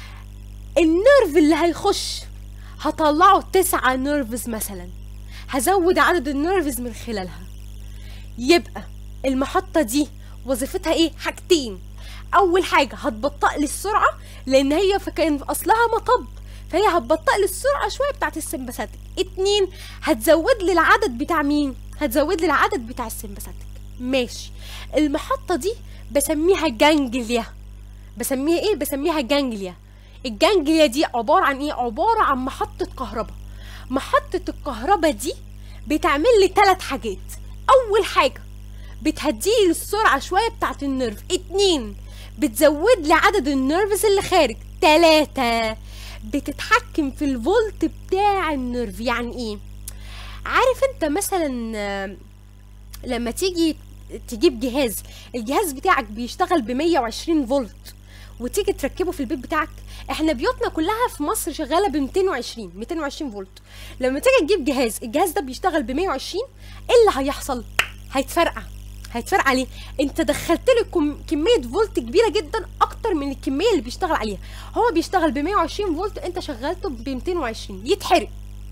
[SPEAKER 1] النيرف اللي هيخش هطلعه تسعة نيرفز مثلا هزود عدد النيرفز من خلالها يبقى المحطة دي وظيفتها ايه حاجتين اول حاجة هتبطئ لي السرعة لان هي فكان اصلها مطب فهي هتبطئ لي السرعة شوية بتاعت السمباثيك اتنين هتزود لي العدد بتاع مين هتزود لي العدد بتاع السمباثيك ماشي المحطة دي بسميها جانجليا بسميها ايه بسميها جانجليا الجانجليا دي عبارة عن ايه عبارة عن محطة كهرباء محطة الكهرباء دي بتعمل لي ثلاث حاجات اول حاجة بتهديلي السرعة شوية بتاعت النيرف اتنين بتزود لي عدد النيرفز اللي خارج تلاتة بتتحكم في الفولت بتاع النيرف يعني ايه عارف انت مثلا آه، لما تيجي تجيب جهاز الجهاز بتاعك بيشتغل ب 120 فولت وتيجي تركبه في البيت بتاعك احنا بيوتنا كلها في مصر شغاله ب 220 220 فولت لما تيجي تجيب جهاز الجهاز ده بيشتغل ب 120 ايه اللي هيحصل هيتفرقع هيتفرقع ليه انت دخلت له كم... كميه فولت كبيره جدا اكتر من الكميه اللي بيشتغل عليها هو بيشتغل ب 120 فولت انت شغلته ب 220 يتحرق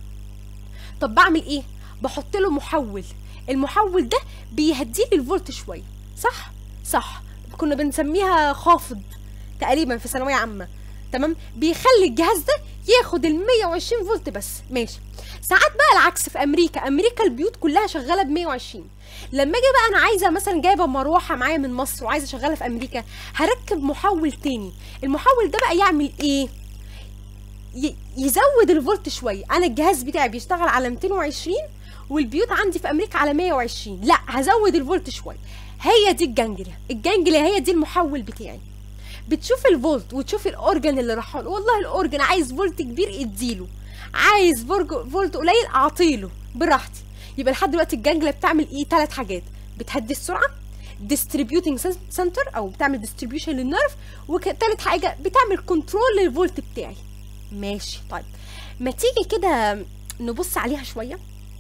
[SPEAKER 1] طب بعمل ايه بحط له محول المحول ده بيهدي لي الفولت شويه صح صح كنا بنسميها خافض تقريبا في ثانويه عامه تمام بيخلي الجهاز ده ياخد ال 120 فولت بس ماشي ساعات بقى العكس في امريكا امريكا البيوت كلها شغاله ب 120 لما اجي بقى انا عايزه مثلا جايبه مروحه معايا من مصر وعايزه اشغلها في امريكا هركب محول تاني المحول ده بقى يعمل ايه ي- يزود الفولت شويه انا الجهاز بتاعي بيشتغل على 220 والبيوت عندي في امريكا على 120 لا هزود الفولت شويه هي دي الجانجليا الجانجليا هي دي المحول بتاعي بتشوف الفولت وتشوف الاورجن اللي راح له والله الاورجن عايز فولت كبير اديله عايز فرج- فولت قليل اعطيله براحتي يبقى لحد دلوقتي الجانجليا بتعمل ايه ثلاث حاجات بتهدي السرعه distributing سنتر او بتعمل distribution للنيرف وتالت حاجه بتعمل كنترول للفولت بتاعي ماشي طيب ما تيجي كده نبص عليها شويه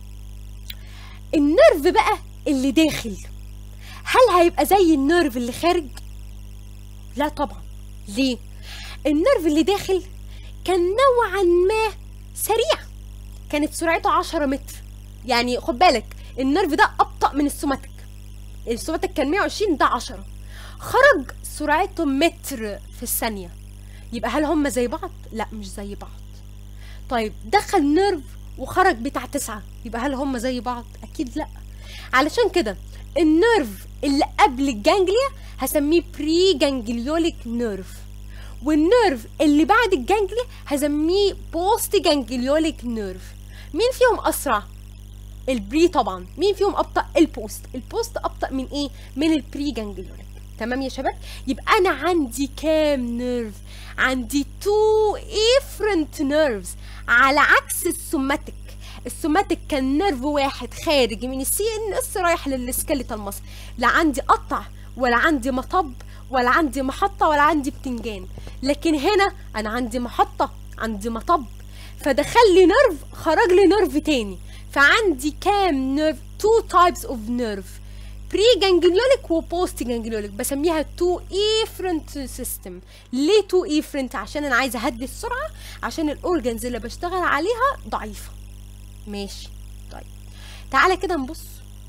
[SPEAKER 1] النيرف بقى اللي داخل هل هيبقى زي النيرف اللي خارج لا طبعا ليه النيرف اللي داخل كان نوعا ما سريع كانت سرعته 10 متر يعني خد بالك النيرف ده ابطا من السوماتيك السوماتيك كان 120 ده 10 خرج سرعته متر في الثانيه يبقى هل هم زي بعض لا مش زي بعض طيب دخل نيرف وخرج بتاع تسعة يبقى هل هم زي بعض اكيد لا علشان كده النيرف اللي قبل الجانجليا هسميه بري جانجليوليك نيرف والنيرف اللي بعد الجانجليا هسميه بوست جانجليوليك نيرف مين فيهم اسرع البري طبعا مين فيهم ابطا البوست البوست ابطا من ايه من البري جانجليوليك تمام يا شباب يبقى انا عندي كام نيرف عندي تو افرنت نيرفز على عكس السوماتيك السوماتيك كان نيرف واحد خارج من السي ان اس رايح للسكيليتال مصر لا عندي قطع ولا عندي مطب ولا عندي محطة ولا عندي بتنجان لكن هنا أنا عندي محطة عندي مطب فدخل لي نيرف خرج لي نيرف تاني فعندي كام نيرف تو تايبس اوف نيرف بري جانجليوليك وبوست جانجليوليك بسميها تو ايفرنت سيستم ليه تو ايفرنت عشان انا عايزه اهدي السرعه عشان الاورجنز اللي بشتغل عليها ضعيفه ماشي طيب تعالى كده نبص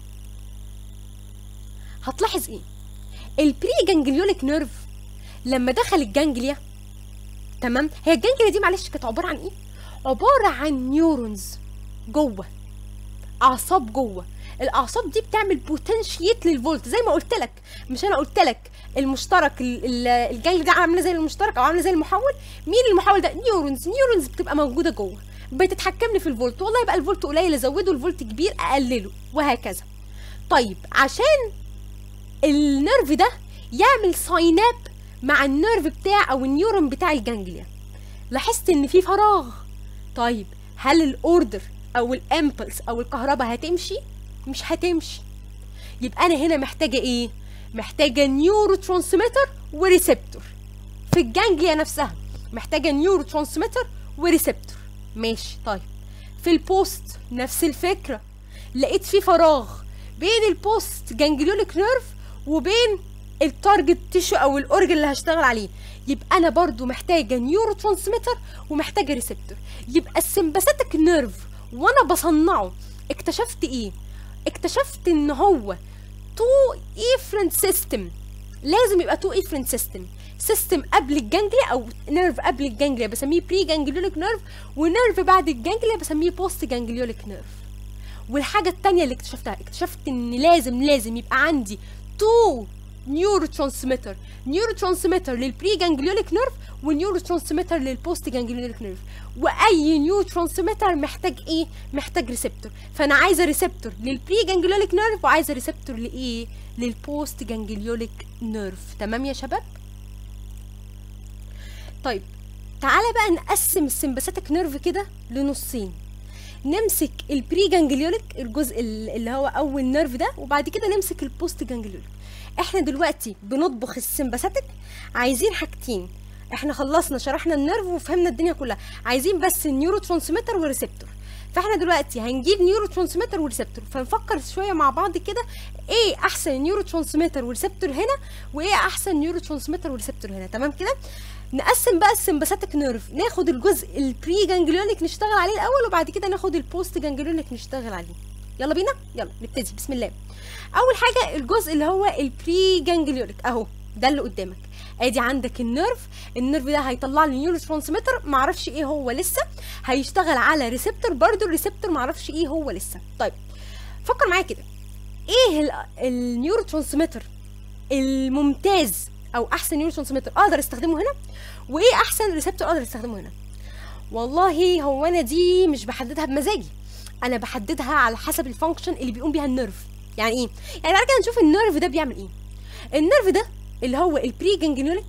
[SPEAKER 1] هتلاحظ ايه البري جانجليوليك نيرف لما دخل الجانجليا تمام هي الجانجليا دي معلش كانت عباره عن ايه عباره عن نيورونز جوه اعصاب جوه الاعصاب دي بتعمل بوتنشيت للفولت زي ما قلت لك مش انا قلت لك المشترك ال- ال- الجانجليا دي عامله زي المشترك او عامله زي المحول مين المحول ده نيورونز نيورونز بتبقى موجوده جوه بتتحكم لي في الفولت والله يبقى الفولت قليل ازوده الفولت كبير اقلله وهكذا طيب عشان النيرف ده يعمل سايناب مع النيرف بتاع او النيورون بتاع الجانجليا لاحظت ان في فراغ طيب هل الاوردر او الامبلس او الكهرباء هتمشي مش هتمشي يبقى انا هنا محتاجه ايه محتاجه نيورو ترانسميتر وريسبتور في الجانجليا نفسها محتاجه نيورو ترانسميتر وريسبتور ماشي طيب في البوست نفس الفكره لقيت في فراغ بين البوست جانجليونيك نيرف وبين التارجت تيشو او الاورجن اللي هشتغل عليه يبقى انا برضو محتاجه نيورو ترانسميتر ومحتاجه ريسبتور يبقى السمباثيك نيرف وانا بصنعه اكتشفت ايه اكتشفت ان هو تو افرنت سيستم لازم يبقى تو افرنت سيستم سيستم قبل الجانجليا او نيرف قبل الجانجليا بسميه بري جانجليونيك نيرف ونيرف بعد الجانجليا بسميه بوست جانجليونيك نيرف والحاجه التانية اللي اكتشفتها اكتشفت ان لازم لازم يبقى عندي تو نيورو ترانسميتر نيورو ترانسميتر للبري جانجليونيك نيرف ونيورو ترانسميتر للبوست جانجليونيك نيرف واي نيورو ترانسميتر محتاج ايه محتاج ريسبتور فانا عايزه ريسبتور للبري جانجليونيك نيرف وعايزه ريسبتور لايه للبوست جانجليونيك نيرف تمام يا شباب طيب تعالى بقى نقسم السمباثيك نيرف كده لنصين نمسك البري جانجليونيك الجزء اللي هو اول نيرف ده وبعد كده نمسك البوست جانجليونيك احنا دلوقتي بنطبخ السمباثيك عايزين حاجتين احنا خلصنا شرحنا النيرف وفهمنا الدنيا كلها عايزين بس النيورو ترانسميتر وريسبتور فاحنا دلوقتي هنجيب نيورو ترانسميتر وريسبتور فنفكر شويه مع بعض كده ايه احسن نيورو ترانسميتر وريسبتور هنا وايه احسن نيورو ترانسميتر وريسبتور هنا تمام كده نقسم بقى السمباثيك نيرف ناخد الجزء البري جانجليونيك نشتغل عليه الاول وبعد كده ناخد البوست جانجليونيك نشتغل عليه يلا بينا يلا نبتدي بسم الله اول حاجه الجزء اللي هو البري جانجليونيك اهو ده اللي قدامك ادي عندك النيرف النيرف ده هيطلع لي نيورو ترانسميتر معرفش ايه هو لسه هيشتغل على ريسبتور برضو الريسبتور معرفش ايه هو لسه طيب فكر معايا كده ايه النيورو ترانسميتر الممتاز او احسن نيورو ترانسميتر اقدر استخدمه هنا وايه احسن ريسبتور اقدر استخدمه هنا والله هو انا دي مش بحددها بمزاجي انا بحددها على حسب الفانكشن اللي بيقوم بيها النيرف يعني ايه يعني تعالى كده نشوف النيرف ده بيعمل ايه النيرف ده اللي هو البري جانجليونيك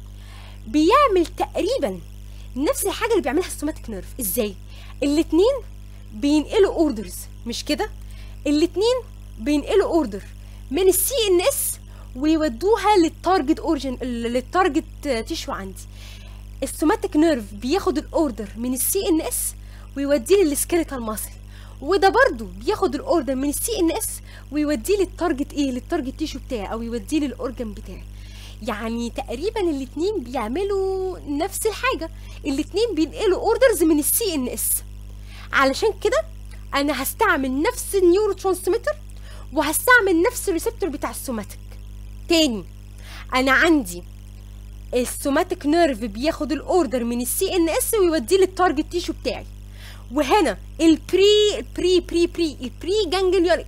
[SPEAKER 1] بيعمل تقريبا نفس الحاجه اللي بيعملها السوماتيك نيرف ازاي الاتنين بينقلوا اوردرز مش كده الاتنين بينقلوا اوردر من السي ان اس ويودوها للتارجت اورجن للتارجت تيشو عندي السوماتيك نيرف بياخد الاوردر من السي ان اس ويوديه للسكيليتال ماسل وده برضو بياخد الاوردر من السي ان اس ويوديه للتارجت ايه للتارجت تيشو بتاعي او يوديه للاورجن بتاعي يعني تقريبا الاتنين بيعملوا نفس الحاجه الاتنين بينقلوا اوردرز من السي ان اس علشان كده انا هستعمل نفس النيورو ترانسميتر وهستعمل نفس الريسبتور بتاع السوماتيك تاني انا عندي السوماتيك نيرف بياخد الاوردر من السي ان اس ويوديه للتارجت تيشو بتاعي وهنا البري البري بري بري البري جانجليونيك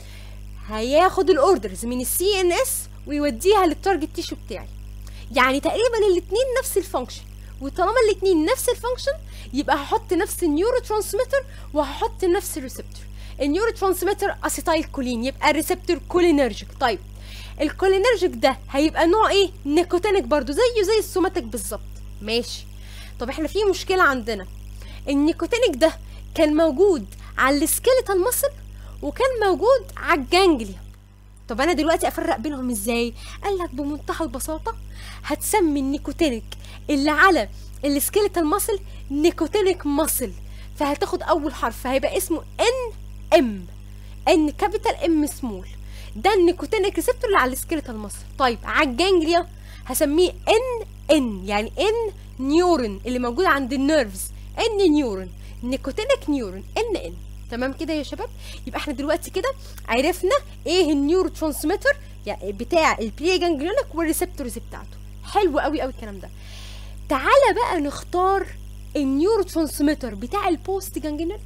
[SPEAKER 1] هياخد الاوردرز من السي ان اس ويوديها للتارجت تيشو بتاعي يعني تقريبا الاثنين نفس الفانكشن وطالما الاثنين نفس الفانكشن يبقى هحط نفس النيورو ترانسميتر وهحط نفس الريسبتور النيورو ترانسميتر اسيتايل كولين يبقى الريسبتور كولينرجيك طيب الكولينرجيك ده هيبقى نوع ايه نيكوتينيك برضو زيه زي السوماتيك بالظبط ماشي طب احنا في مشكله عندنا النيكوتينيك ده كان موجود على السكيلتال ماسل وكان موجود على الجانجليا طب انا دلوقتي افرق بينهم ازاي قال لك بمنتهى البساطه هتسمي النيكوتينيك اللي على السكيلتال ماسل نيكوتينيك ماسل فهتاخد اول حرف هيبقى اسمه ان ام ان كابيتال ام سمول ده النيكوتينيك ريسبتور اللي على السكيلتال ماسل طيب على الجانجليا هسميه ان ان يعني ان نيورون اللي موجود عند النيرفز ان نيورون نيكوتينيك نيورون ان ان تمام كده يا شباب يبقى احنا دلوقتي كده عرفنا ايه النيورو ترانسميتر يعني بتاع البري جانجليونيك والريسبتورز بتاعته حلو قوي قوي الكلام ده تعالى بقى نختار النيورو ترانسميتر بتاع البوست جانجليونيك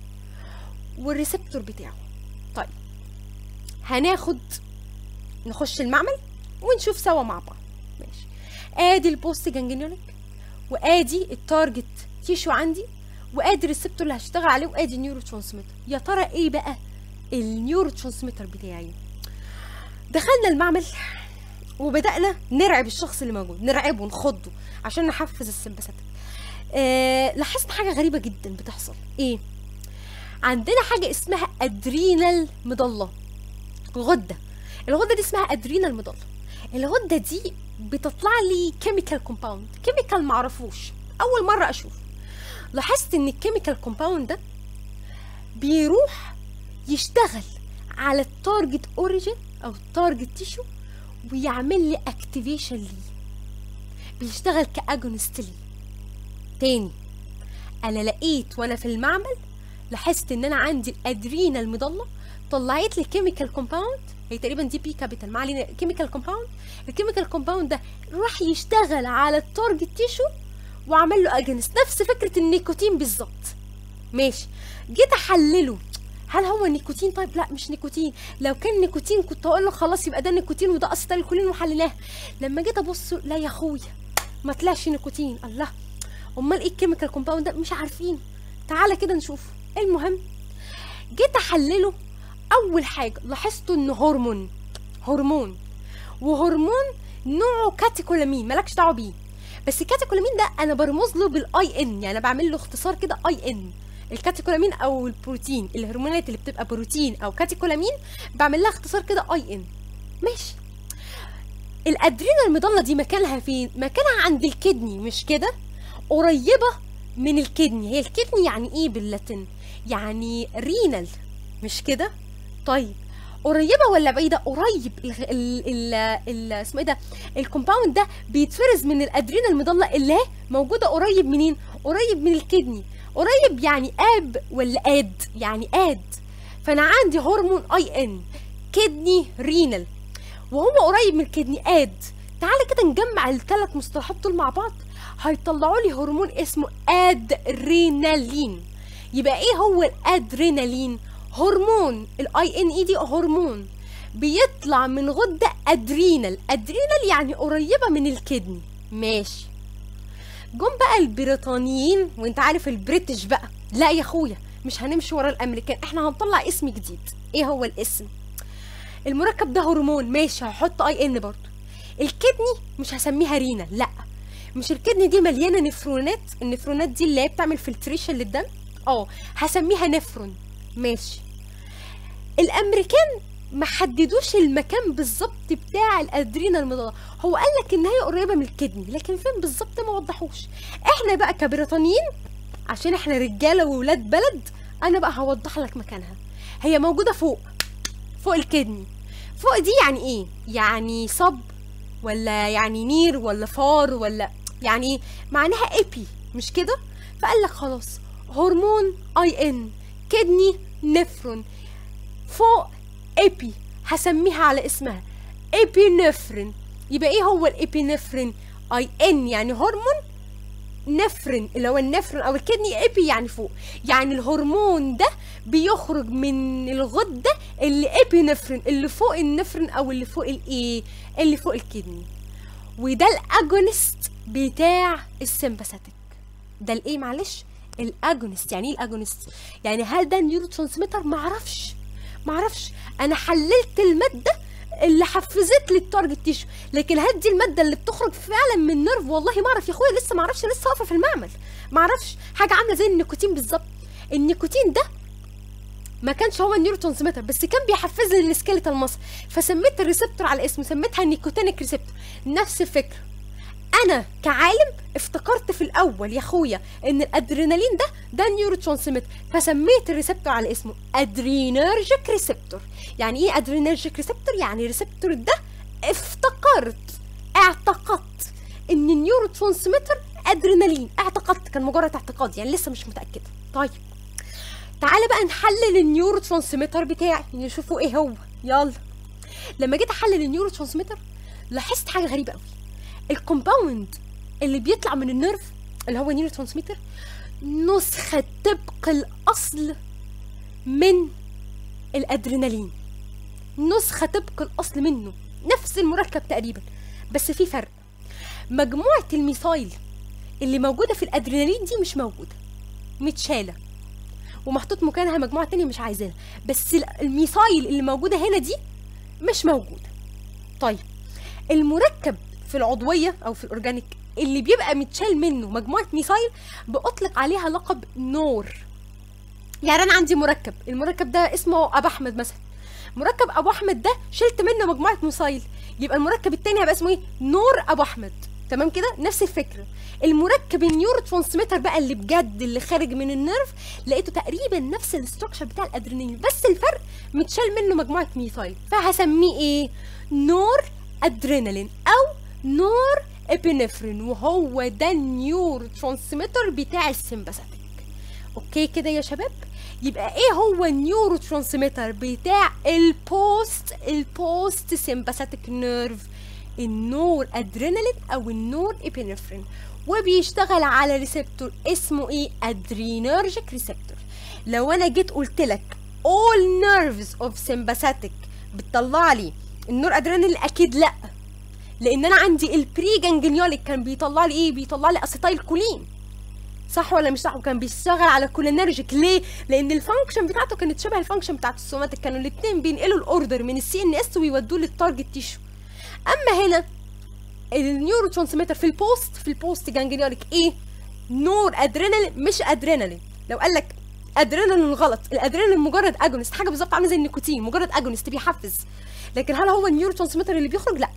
[SPEAKER 1] والريسبتور بتاعه طيب هناخد نخش المعمل ونشوف سوا مع بعض ماشي ادي البوست جانجليونيك وادي التارجت تيشو عندي وادي الريسبتور اللي هشتغل عليه وادي النيورو ترانسميتر يا ترى ايه بقى النيورو ترانسميتر بتاعي دخلنا المعمل وبدانا نرعب الشخص اللي موجود نرعبه نخضه عشان نحفز السمباثيك آه لاحظت حاجه غريبه جدا بتحصل ايه عندنا حاجه اسمها ادرينال مضله غده الغده دي اسمها ادرينال مضله الغده دي بتطلع لي كيميكال كومباوند كيميكال معرفوش اول مره اشوف لاحظت ان الكيميكال كومباوند ده بيروح يشتغل على التارجت اوريجين او التارجت تيشو ويعمل لي اكتيفيشن ليه بيشتغل كاجونست ليه تاني انا لقيت وانا في المعمل لاحظت ان انا عندي الادرينا المضله طلعت لي كيميكال كومباوند هي تقريبا دي بي كابيتال ما علينا كيميكال كومباوند الكيميكال كومباوند ده راح يشتغل على التارجت تيشو وعمل له اجنست نفس فكره النيكوتين بالظبط ماشي جيت احلله هل هو نيكوتين طيب لا مش نيكوتين لو كان نيكوتين كنت اقول له خلاص يبقى ده نيكوتين وده اسيتيلكولين وحليناه لما جيت ابص لا يا اخويا ما طلعش نيكوتين الله امال ايه الكيميكال كومباوند ده مش عارفين تعالى كده نشوف المهم جيت احلله اول حاجه لاحظت انه هرمون هرمون وهرمون نوعه كاتيكولامين مالكش دعوه بيه بس الكاتيكولامين ده انا برمز له بالاي ان يعني بعمل له اختصار كده اي ان الكاتيكولامين او البروتين الهرمونات اللي بتبقى بروتين او كاتيكولامين بعمل لها اختصار كده اي ان ماشي الادرينا المضله دي مكانها فين مكانها عند الكدني مش كده قريبه من الكدني هي الكدني يعني ايه باللاتين يعني رينال مش كده طيب قريبه ولا بعيده قريب ال ال ال ال اسمه ايه ده الكومباوند ده بيتفرز من الادرينا المضله اللي هي موجوده قريب منين قريب من الكدني قريب يعني اب ولا اد يعني اد فانا عندي هرمون اي ان كدني رينال وهو قريب من الكدني اد تعالى كده نجمع الثلاث مصطلحات دول مع بعض هيطلعوا لي هرمون اسمه ادرينالين يبقى ايه هو الادرينالين هرمون الاي ان اي دي هرمون بيطلع من غده ادرينال ادرينال يعني قريبه من الكدني ماشي جم بقى البريطانيين وانت عارف البريتش بقى لا يا اخويا مش هنمشي ورا الامريكان احنا هنطلع اسم جديد ايه هو الاسم المركب ده هرمون ماشي هحط اي ان برضه الكدني مش هسميها رينا لا مش الكدني دي مليانه نفرونات النفرونات دي اللي هي بتعمل فلتريشن للدم اه هسميها نفرون ماشي الامريكان ما حددوش المكان بالظبط بتاع الادرينا المضادة هو قال لك ان هي قريبه من الكدني لكن فين بالظبط ما وضحوش احنا بقى كبريطانيين عشان احنا رجاله وولاد بلد انا بقى هوضح لك مكانها هي موجوده فوق فوق الكدني فوق دي يعني ايه يعني صب ولا يعني نير ولا فار ولا يعني ايه معناها ايبي مش كده فقال لك خلاص هرمون اي ان كدني نفرون فوق ايبي هسميها على اسمها ايبينفرين يبقى ايه هو الابينفرين اي ان يعني هرمون نفرين اللي هو النفرين او الكدني ايبي يعني فوق يعني الهرمون ده بيخرج من الغده اللي ابينفرين اللي فوق النفرين او اللي فوق الايه اللي فوق الكدني وده الاجونست بتاع السمباثيك ده الايه معلش الاجونست يعني ايه الاجونست يعني هل ده نيورو ترانسميتر معرفش معرفش انا حللت الماده اللي حفزت لي التارجت تيشو لكن هل دي الماده اللي بتخرج فعلا من النيرف والله ما اعرف يا اخويا لسه ما اعرفش لسه واقفه في المعمل ما اعرفش حاجه عامله زي النيكوتين بالظبط النيكوتين ده ما كانش هو النيورو ترانسميتر بس كان بيحفز لي السكيلتال مصر فسميت الريسبتور على اسمه سميتها نيكوتينيك ريسبتور نفس الفكره انا كعالم افتكرت في الاول يا اخويا ان الادرينالين ده ده نيورو ترانسميتر فسميت الريسبتور على اسمه ادرينرجيك ريسبتور يعني ايه ادرينرجيك ريسبتور يعني الريسبتور ده افتكرت اعتقدت ان النيورو ترانسميتر ادرينالين اعتقدت كان مجرد اعتقاد يعني لسه مش متاكده طيب تعالى بقى نحلل النيورو ترانسميتر بتاعي نشوفه ايه هو يلا لما جيت احلل النيورو ترانسميتر لاحظت حاجه غريبه قوي الكومباوند اللي بيطلع من النيرف اللي هو نيورو ترانسميتر نسخه طبق الاصل من الادرينالين نسخه طبق الاصل منه نفس المركب تقريبا بس في فرق مجموعه الميثايل اللي موجوده في الادرينالين دي مش موجوده متشاله ومحطوط مكانها مجموعه تانية مش عايزينها بس الميثايل اللي موجوده هنا دي مش موجوده طيب المركب في العضويه او في الاورجانيك اللي بيبقى متشال منه مجموعه ميثايل بأطلق عليها لقب نور يعني انا عندي مركب المركب ده اسمه ابو احمد مثلا مركب ابو احمد ده شلت منه مجموعه ميثايل يبقى المركب التاني هيبقى اسمه ايه نور ابو احمد تمام كده نفس الفكره المركب النيورو ترانسميتر بقى اللي بجد اللي خارج من النيرف لقيته تقريبا نفس الاستراكشر بتاع الادرينالين بس الفرق متشال منه مجموعه ميثايل فهسميه ايه نور ادرينالين او نور ابنفرين وهو ده النيورو ترانسميتر بتاع السمباثيك اوكي كده يا شباب يبقى ايه هو النيورو ترانسميتر بتاع البوست البوست سمباثيك نيرف النور ادرينالين او النور ابنفرين وبيشتغل على ريسبتور اسمه ايه ادرينرجيك ريسبتور لو انا جيت قلت لك all nerves of sympathetic بتطلع لي النور ادرينالين اكيد لا لان انا عندي البري جانجليوليك كان بيطلع لي ايه بيطلع لي اسيتايل كولين صح ولا مش صح وكان بيشتغل على كولينرجيك ليه لان الفانكشن بتاعته كانت شبه الفانكشن بتاعت السوماتيك كانوا الاثنين بينقلوا الاوردر من السي ان اس ويودوه للتارجت تيشو اما هنا النيورو ترانسميتر في البوست في البوست جانجليوليك ايه نور ادرينالين مش ادرينالين لو قال لك ادرينالين غلط الادرينالين مجرد اجونست حاجه بالظبط عامله زي النيكوتين مجرد اجونست بيحفز لكن هل هو النيورو ترانسميتر اللي بيخرج لا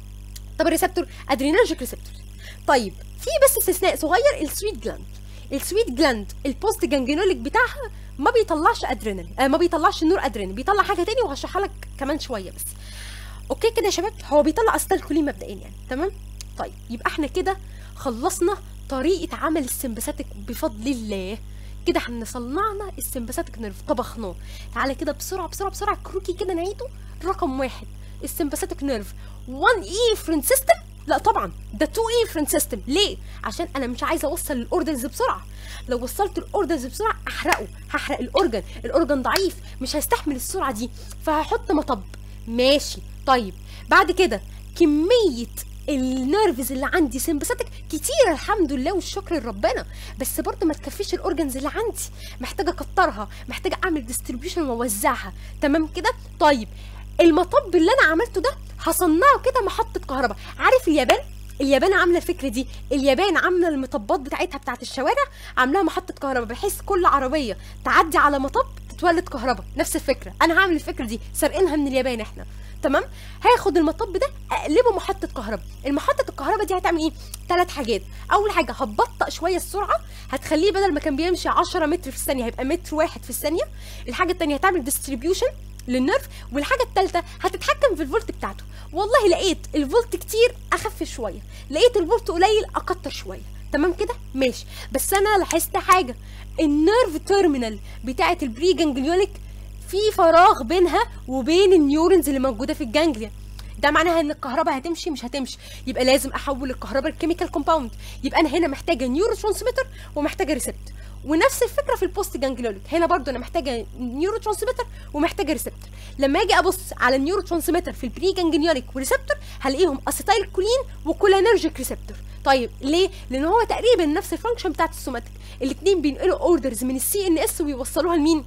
[SPEAKER 1] طب الريسبتور ادرينرجيك ريسبتور طيب في بس استثناء صغير السويت جلاند السويت جلاند البوست جانجليوليك بتاعها ما بيطلعش ادرينالين آه ما بيطلعش النور ادرينالين بيطلع حاجه تاني وهشرحها لك كمان شويه بس اوكي كده يا شباب هو بيطلع استال كولين مبدئيا يعني تمام طيب يبقى احنا كده خلصنا طريقه عمل السمباثيك بفضل الله كده احنا صنعنا السمباثيك نيرف طبخناه تعالى كده بسرعه بسرعه بسرعه كروكي كده نعيده رقم واحد السمباثيك نيرف 1 ايفرنت سيستم لا طبعا ده 2 ايفرنت سيستم ليه عشان انا مش عايزه اوصل الاوردرز بسرعه لو وصلت الاوردرز بسرعه احرقه هحرق الاورجن الاورجن ضعيف مش هيستحمل السرعه دي فهحط مطب ماشي طيب بعد كده كميه النيرفز اللي عندي سمباثيك كتير الحمد لله والشكر لربنا بس برضه ما تكفيش الاورجنز اللي عندي محتاجه اكترها محتاجه اعمل ديستريبيوشن واوزعها تمام كده طيب المطب اللي انا عملته ده هصنعه كده محطه كهرباء عارف اليابان اليابان عامله الفكره دي اليابان عامله المطبات بتاعتها بتاعت الشوارع عاملاها محطه كهرباء بحيث كل عربيه تعدي على مطب تتولد كهرباء نفس الفكره انا هعمل الفكره دي سارقينها من اليابان احنا تمام هاخد المطب ده اقلبه محطه كهرباء المحطه الكهرباء دي هتعمل ايه ثلاث حاجات اول حاجه هتبطئ شويه السرعه هتخليه بدل ما كان بيمشي 10 متر في الثانيه هيبقى متر واحد في الثانيه الحاجه الثانيه هتعمل ديستريبيوشن للنيرف والحاجه الثالثه هتتحكم في الفولت بتاعته والله لقيت الفولت كتير اخف شويه لقيت الفولت قليل اكتر شويه تمام كده ماشي بس انا لاحظت حاجه النيرف تيرمينال بتاعه البري جانجليونيك في فراغ بينها وبين النيورونز اللي موجوده في الجانجليا ده معناها ان الكهرباء هتمشي مش هتمشي يبقى لازم احول الكهرباء لكيميكال كومباوند يبقى انا هنا محتاجه نيورو ترانسميتر ومحتاجه ريسبتور ونفس الفكره في البوست جانجليوليك هنا برضو انا محتاجه نيورو ترانسميتر ومحتاجه ريسبتور لما اجي ابص على النيورو ترانسميتر في البري جانجليوليك وريسبتور هلاقيهم اسيتايل كولين وكولينرجيك ريسبتور طيب ليه لان هو تقريبا نفس الفانكشن بتاعت السوماتيك الاثنين بينقلوا اوردرز من السي ان اس ويوصلوها لمين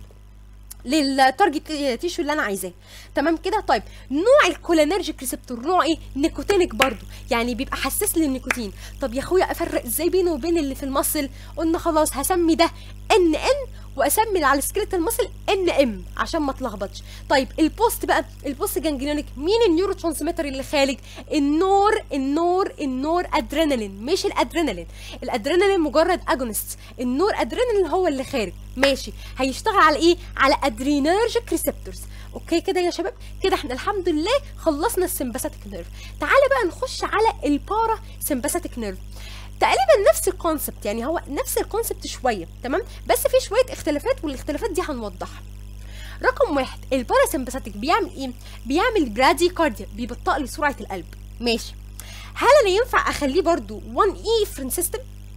[SPEAKER 1] للتارجت تيشو اللي انا عايزاه تمام كده طيب نوع الكولينرجيك ريسبتور نوع ايه نيكوتينيك برضو يعني بيبقى حساس للنيكوتين طب يا اخويا افرق ازاي بينه وبين اللي في المصل قلنا خلاص هسمي ده ان ان واسمي اللي على السكريتال ماسل ان ام عشان ما اتلخبطش طيب البوست بقى البوست جانجليونيك مين النيورو ترانسميتر اللي خارج النور النور النور ادرينالين مش الادرينالين الادرينالين مجرد اجونست النور ادرينالين هو اللي خارج ماشي هيشتغل على ايه على ادرينرجيك ريسبتورز اوكي كده يا شباب كده احنا الحمد لله خلصنا السمباثيك نيرف تعالى بقى نخش على البارا سمباثيك نيرف تقريبا نفس الكونسبت يعني هو نفس الكونسبت شويه تمام بس في شويه اختلافات والاختلافات دي هنوضحها رقم واحد الباراسمباثيك بيعمل ايه بيعمل برادي كارديا بيبطئ لي سرعه القلب ماشي هل انا ينفع اخليه برضو 1 اي فرين سيستم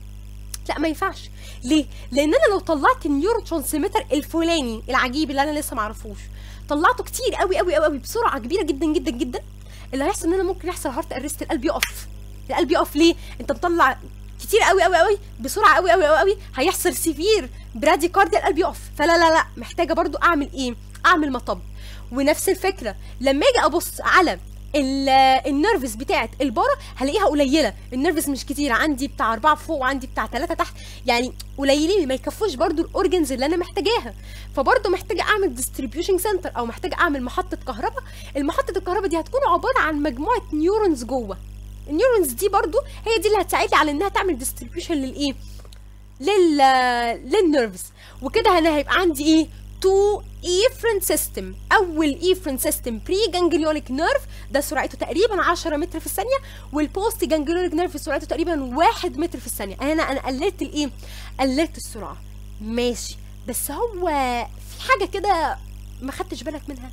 [SPEAKER 1] لا ما ينفعش ليه لان انا لو طلعت النيورو ترانسميتر الفلاني العجيب اللي انا لسه معرفوش طلعته كتير قوي قوي قوي, قوي بسرعه كبيره جدا جدا جدا اللي هيحصل ان انا ممكن يحصل هارت ارست القلب يقف القلب يقف ليه انت مطلع كتير قوي قوي قوي بسرعه قوي قوي قوي قوي هيحصل سيفير برادي كارديا القلب يقف فلا لا لا محتاجه برضو اعمل ايه اعمل مطب ونفس الفكره لما اجي ابص على ال- النيرفز بتاعت البارة هلاقيها قليله النيرفز مش كتيره عندي بتاع اربعه فوق وعندي بتاع ثلاثه تحت يعني قليلين ما يكفوش برضو الاورجنز اللي انا محتاجاها فبرضو محتاجه اعمل ديستريبيوشن سنتر او محتاجه اعمل محطه كهرباء المحطه الكهرباء دي هتكون عباره عن مجموعه نيورونز جوه النيورونز دي برضو هي دي اللي هتساعدني على انها تعمل ديستريبيوشن للايه لل للنيرفز وكده انا هيبقى عندي ايه تو ايفرنت سيستم اول ايفرنت سيستم بري جانجليونيك نيرف ده سرعته تقريبا 10 متر في الثانيه والبوست جانجليونيك نيرف سرعته تقريبا 1 متر في الثانيه هنا انا قللت الايه قللت السرعه ماشي بس هو في حاجه كده ما خدتش بالك منها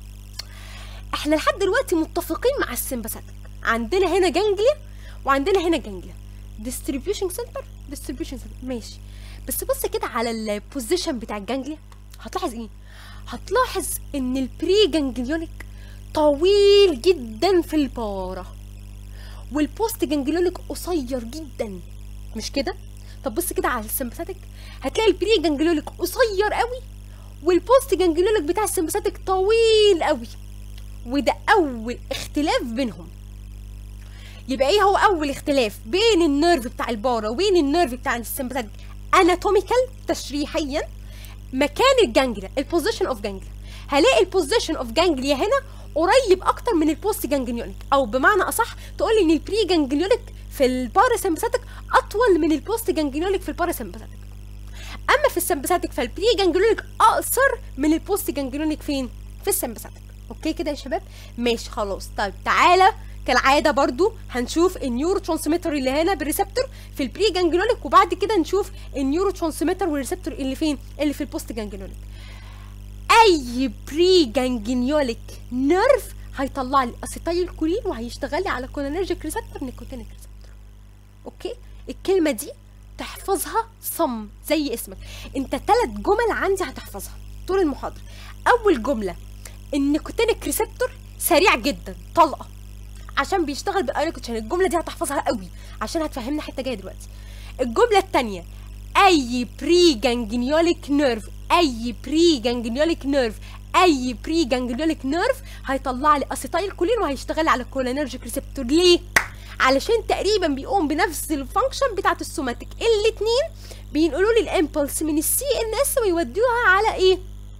[SPEAKER 1] احنا لحد دلوقتي متفقين مع السمباثيك عندنا هنا جانجليا وعندنا هنا جانجليا ديستريبيوشن سنتر ديستريبيوشن سنتر ماشي بس بص كده على البوزيشن بتاع الجانجليا هتلاحظ ايه هتلاحظ ان البري جانجليونيك طويل جدا في البارة والبوست جانجليونيك قصير جدا مش كده طب بص كده على السمباثيك هتلاقي البري جانجليونيك قصير قوي والبوست جانجليونيك بتاع السمباثيك طويل قوي وده اول اختلاف بينهم يبقى ايه هو اول اختلاف بين النيرف بتاع البارا وبين النيرف بتاع السمباثيك اناتوميكال تشريحيا مكان الجانجليا البوزيشن اوف جانجليا هلاقي البوزيشن اوف جانجليا هنا قريب اكتر من البوست جانجليونيك او بمعنى اصح تقول لي ان البري جانجليونيك في الباراسمباثيك اطول من البوست جانجليونيك في الباراسمباثيك اما في السمباثيك فالبري جانجليونيك اقصر من البوست جانجليونيك فين في السمباثيك اوكي كده يا شباب ماشي خلاص طيب تعالى كالعاده برضو هنشوف النيورو ترانسميتر اللي هنا بالريسبتور في البري جانجليونيك وبعد كده نشوف النيورو ترانسميتر والريسبتور اللي فين اللي في البوست جانجليونيك اي بري جانجليونيك نيرف هيطلع لي اسيتايل كولين وهيشتغل لي على كولينرجيك ريسبتور نيكوتينيك ريسبتور اوكي الكلمه دي تحفظها صم زي اسمك انت ثلاث جمل عندي هتحفظها طول المحاضره اول جمله النيكوتينيك ريسبتور سريع جدا طلقه عشان بيشتغل بالاينيكوتين الجمله دي هتحفظها قوي عشان هتفهمنا حته جايه دلوقتي الجمله الثانيه اي بري جانجليوليك نيرف اي بري جانجليوليك نيرف اي بري جانجليوليك نيرف هيطلع لي اسيتايل كولين وهيشتغل على الكولينرجيك ريسبتور ليه علشان تقريبا بيقوم بنفس الفانكشن بتاعت السوماتيك الاثنين بينقلوا لي الامبلس من السي ان اس ويودوها على ايه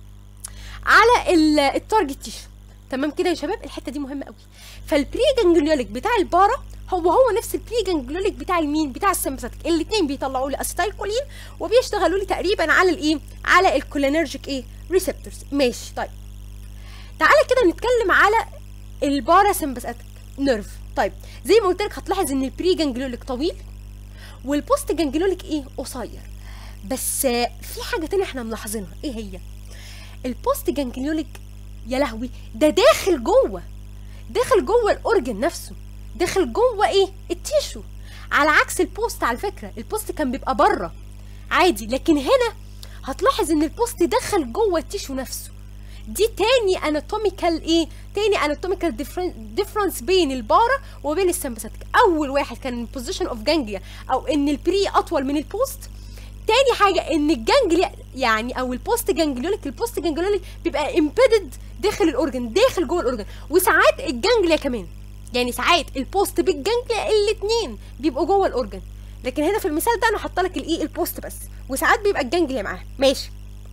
[SPEAKER 1] على ال- التارجت تيشو تمام كده يا شباب الحته دي مهمه قوي فالبري جانجليوليك بتاع البارا هو هو نفس البري جانجليوليك بتاع المين بتاع السمباثيك الاثنين بيطلعوا لي اسيتايل كولين وبيشتغلوا لي تقريبا على الايه على الكولينرجيك ايه ريسبتورز ماشي طيب تعالى كده نتكلم على البارا سمباثيك نيرف طيب زي ما قلت لك هتلاحظ ان البري جانجليوليك طويل والبوست جانجليوليك ايه قصير بس آه، في حاجه تانية احنا ملاحظينها ايه هي البوست جانجليوليك يا لهوي ده داخل جوه داخل جوه الاورجن نفسه داخل جوه ايه التيشو على عكس البوست على فكره البوست كان بيبقى بره عادي لكن هنا هتلاحظ ان البوست دخل جوه التيشو نفسه دي تاني اناتوميكال ايه تاني اناتوميكال ديفرنس بين البارا وبين السمباثيك اول واحد كان البوزيشن اوف جانجليا او ان البري اطول من البوست تاني حاجه ان الجانجليا يعني او البوست جانجليوليك البوست جانجليوليك بيبقى امبيدد داخل الاورجن داخل جوه الاورجن وساعات الجانجليا كمان يعني ساعات البوست بالجانجليا الاثنين بيبقوا جوه الاورجن لكن هنا في المثال ده انا حاطه لك الايه البوست بس وساعات بيبقى الجانجليا معاها ماشي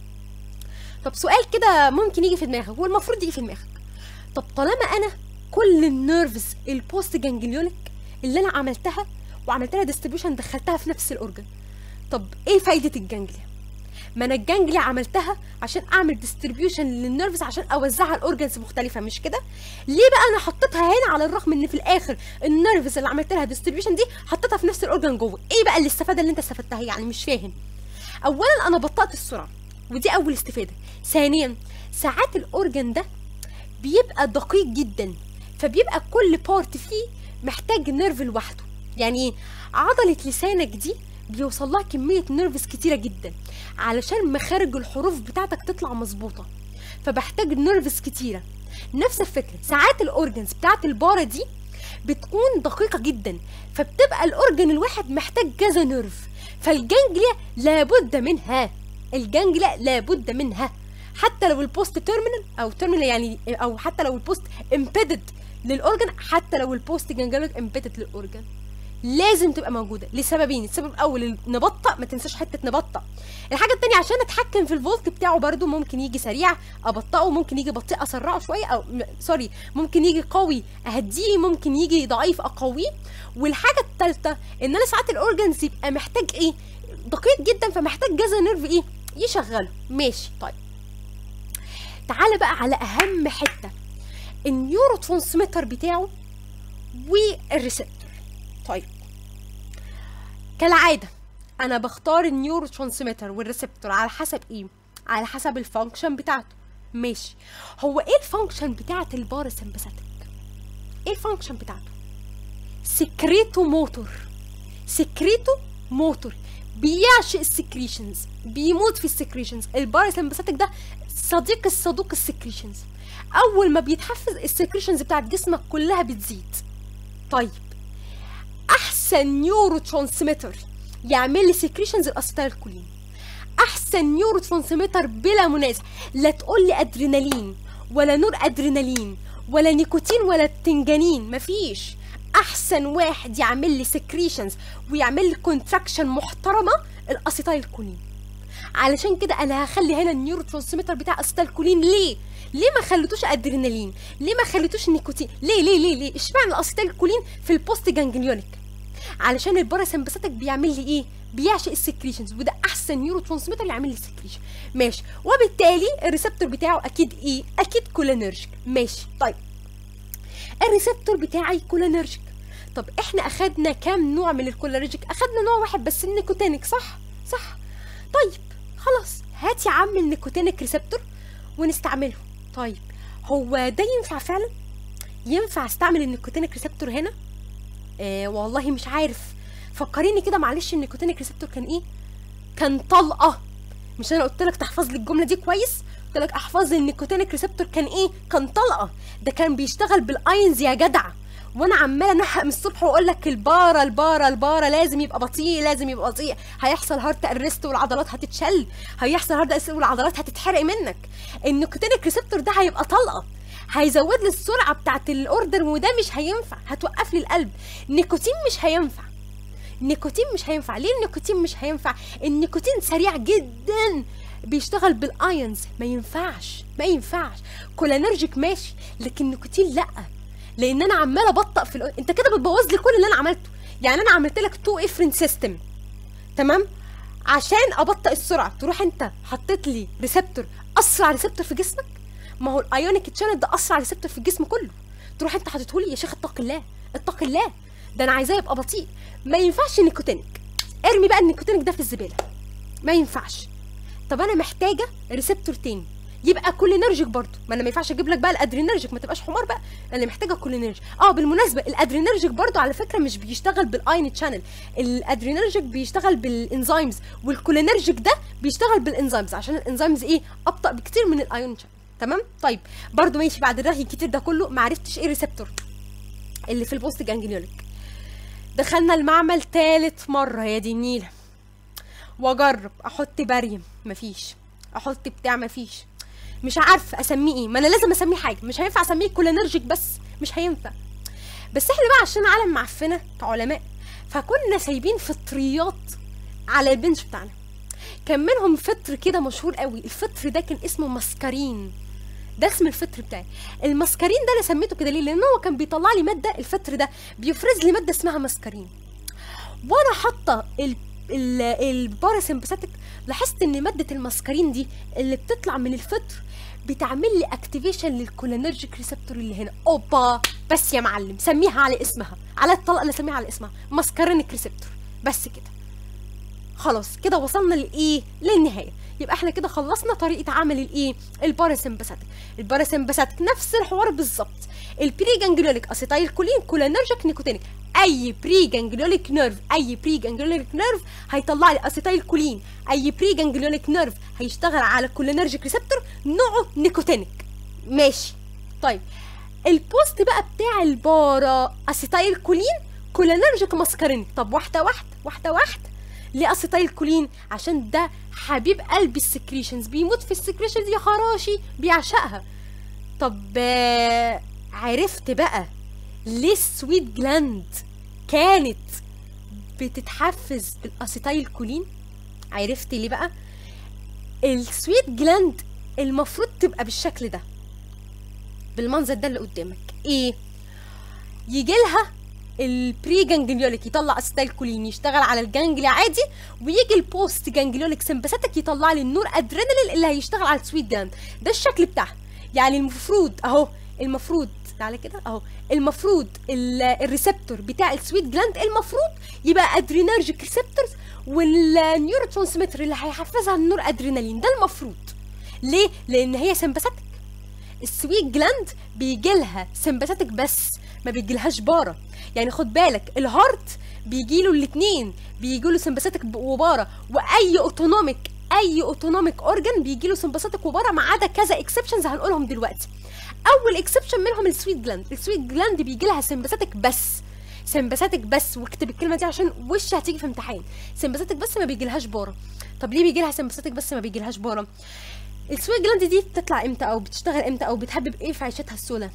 [SPEAKER 1] طب سؤال كده ممكن يجي في دماغك والمفروض يجي في دماغك طب طالما انا كل النيرفز البوست جانجليونيك اللي انا عملتها وعملت لها ديستريبيوشن دخلتها في نفس الاورجن طب ايه فايده الجانجليا ما انا الجانجليا عملتها عشان اعمل ديستريبيوشن للنيرفز عشان اوزعها لاورجنز مختلفه مش كده ليه بقى انا حطيتها هنا على الرغم ان في الاخر النيرفز اللي عملت لها ديستريبيوشن دي حطيتها في نفس الاورجن جوه ايه بقى الاستفاده اللي انت استفدتها يعني مش فاهم اولا انا بطأت السرعه ودي اول استفاده ثانيا ساعات الاورجن ده بيبقى دقيق جدا فبيبقى كل بارت فيه محتاج نيرف لوحده يعني ايه عضله لسانك دي بيوصل لها كميه نيرفز كتيره جدا علشان مخارج الحروف بتاعتك تطلع مظبوطه فبحتاج نيرفز كتيره نفس الفكره ساعات الاورجنز بتاعت البارة دي بتكون دقيقة جدا فبتبقى الأورجن الواحد محتاج كذا نيرف فالجانجليا لابد منها الجانجليا لابد منها حتى لو البوست تيرمينال او تيرمينال يعني او حتى لو البوست امبيدد للاورجن حتى لو البوست جانجليك امبيتد للاورجن لازم تبقى موجوده لسببين السبب الاول نبطأ ما تنساش حته نبطأ الحاجه التانية عشان اتحكم في الفولت بتاعه برده ممكن يجي سريع ابطئه ممكن يجي بطيء اسرعه شويه او م- سوري ممكن يجي قوي اهديه ممكن يجي ضعيف اقويه والحاجه الثالثه ان انا ساعات الاورجنز يبقى محتاج ايه دقيق جدا فمحتاج جزء نيرف ايه يشغله ماشي طيب تعالى بقى على اهم حته النيورو ترانسميتر بتاعه والريسبتور طيب كالعاده انا بختار النيورو ترانسميتر والريسبتور على حسب ايه على حسب الفانكشن بتاعته ماشي هو ايه الفانكشن بتاعه الباراسمباثيك ايه الفانكشن بتاعته سكريتو موتور سكريتو موتور بيعشق السكريشنز بيموت في السكريشنز الباراسمباثيك ده صديق الصدوق السكريشنز اول ما بيتحفز السكريشنز بتاعت جسمك كلها بتزيد طيب احسن نيورو ترانسميتر يعمل لي سكريشنز الاسيتايل كولين احسن نيورو ترانسميتر بلا منازع لا تقول لي ادرينالين ولا نور ادرينالين ولا نيكوتين ولا بتنجانين مفيش احسن واحد يعمل لي سكريشنز ويعمل لي كونتراكشن محترمه الاسيتايل كولين علشان كده انا هخلي هنا النيورو ترانسميتر بتاع اسيتايل كولين ليه ليه ما خليتوش ادرينالين ليه ما خليتوش نيكوتين ليه ليه ليه ليه اشمعنى الاسيتايل كولين في البوست جانجليونيك علشان الباراسمباثيك بيعمل لي ايه بيعشق السكريشنز وده احسن نيورو ترانسميتر يعمل لي سكريشن ماشي وبالتالي الريسبتور بتاعه اكيد ايه اكيد كولينرجيك ماشي طيب الريسبتور بتاعي كولينرجيك طب احنا اخدنا كام نوع من الكولينرجيك اخدنا نوع واحد بس النيكوتينيك صح صح طيب خلاص هات يا عم النيكوتينيك ريسبتور ونستعمله طيب هو ده ينفع فعلا ينفع استعمل النيكوتينيك ريسبتور هنا آه والله مش عارف فكريني كده معلش النيكوتينيك ريسبتور كان ايه كان طلقه مش انا قلت لك تحفظ لي الجمله دي كويس قلت لك احفظ لي النيكوتينيك ريسبتور كان ايه كان طلقه ده كان بيشتغل بالاينز يا جدع وانا عماله انحق من الصبح واقول لك البارا البارا البارا لازم يبقى بطيء لازم يبقى بطيء هيحصل هارت ارست والعضلات هتتشل هيحصل هارت ارست والعضلات هتتحرق منك النيكوتينيك ريسبتور ده هيبقى طلقه هيزود لي السرعه بتاعت الاوردر وده مش هينفع هتوقف لي القلب نيكوتين مش هينفع النيكوتين مش هينفع ليه النيكوتين مش هينفع النيكوتين سريع جدا بيشتغل بالايونز ما ينفعش ما ينفعش كولانرجيك ماشي لكن النيكوتين لا لان انا عماله ابطأ في الأ... انت كده بتبوظ لي كل اللي انا عملته يعني انا عملت لك تو افرنت سيستم تمام عشان ابطأ السرعه تروح انت حطيت لي ريسبتور اسرع ريسبتور في جسمك ما هو الايونيك تشانل ده اسرع ريسبتور في الجسم كله تروح انت حاطته لي يا شيخ اتق الله اتق الله ده انا عايزاه يبقى بطيء ما ينفعش النيكوتينيك ارمي بقى النيكوتينيك ده في الزباله ما ينفعش طب انا محتاجه ريسبتور تاني يبقى كولينرجيك برضه ما انا ما ينفعش اجيب لك بقى الادرينرجيك ما تبقاش حمار بقى انا محتاجه كولينرجيك اه بالمناسبه الادرينرجيك برضه على فكره مش بيشتغل بالاين تشانل الادرينرجيك بيشتغل بالانزيمز والكولينرجيك ده بيشتغل بالانزيمز عشان الانزيمز ايه ابطا بكتير من الايون تشانل تمام طيب برضه ماشي بعد الرغي الكتير ده كله ما عرفتش ايه ريسبتور اللي في البوست جانجليونيك دخلنا المعمل تالت مرة يا دي النيلة واجرب احط باريم مفيش احط بتاع مفيش مش عارفه اسميه ايه ما انا لازم اسميه حاجه مش هينفع اسميه كولينرجيك بس مش هينفع بس احنا بقى عشان عالم معفنه كعلماء فكنا سايبين فطريات على البنش بتاعنا كان منهم فطر كده مشهور قوي الفطر ده كان اسمه مسكرين ده اسم الفطر بتاعي المسكرين ده انا سميته كده ليه لان هو كان بيطلع لي ماده الفطر ده بيفرز لي ماده اسمها مسكرين وانا حاطه ال ال- الباراسمباثيك لاحظت ان ماده المسكرين دي اللي بتطلع من الفطر بتعمل لي اكتيفيشن للكولينرجيك ريسبتور اللي هنا اوبا بس يا معلم سميها على اسمها على الطلقه اللي سميها على اسمها مسكرينيك ريسبتور بس كده خلاص كده وصلنا لايه للنهايه يبقى احنا كده خلصنا طريقه عمل الايه الباراسمباثيك الباراسمباثيك نفس الحوار بالظبط البري جانجليوليك اسيتايل كولين كولينرجيك نيكوتينيك اي بري جانجليوليك نيرف اي بري جانجليوليك نيرف هيطلع لي اسيتايل كولين اي بري جانجليوليك نيرف هيشتغل على كولينرجيك ريسبتور نوعه نيكوتينيك ماشي طيب البوست بقى بتاع البارا اسيتايل كولين كولينرجيك ماسكارين طب واحده واحده واحده واحده ليه اسيتايل كولين عشان ده حبيب قلب السكريشنز بيموت في السكريشنز يا خراشي بيعشقها طب آه، عرفت بقى ليه السويت جلاند كانت بتتحفز بالاسيتايل كولين عرفت ليه بقى السويت جلاند المفروض تبقى بالشكل ده بالمنظر ده اللي قدامك ايه يجي لها البري جانجليوليك يطلع اسيتايل كولين يشتغل على الجانجليا عادي ويجي البوست جانجليوليك سمباثيك يطلع لي النور ادرينالين اللي هيشتغل على السويت جلاند ده الشكل بتاعها يعني المفروض اهو المفروض تعالى كده اهو المفروض ال- الريسبتور بتاع السويت جلاند المفروض يبقى ادرينرجيك ريسبتورز والنيورو ترانسميتر اللي هيحفزها النور ادرينالين ده المفروض ليه لان هي سمباثيك السويت جلاند بيجي لها سمباثيك بس ما بيجيلهاش بارا يعني خد بالك الهارت بيجي له الاثنين بيجي له سمباثيك وبارا واي اوتونوميك اي اوتونوميك اورجان بيجي له سمباثيك وبارا ما عدا كذا اكسبشنز هنقولهم دلوقتي اول اكسبشن منهم السويت جلاند السويت جلاند بيجي لها سمباثيك بس سمباثيك بس واكتب الكلمه دي عشان وش هتيجي في امتحان سمباثيك بس ما بيجيلهاش بارا طب ليه بيجي لها سمباثيك بس ما بيجيلهاش بارا السويت جلاند دي بتطلع امتى او بتشتغل امتى او بتحبب ايه في عيشتها السودا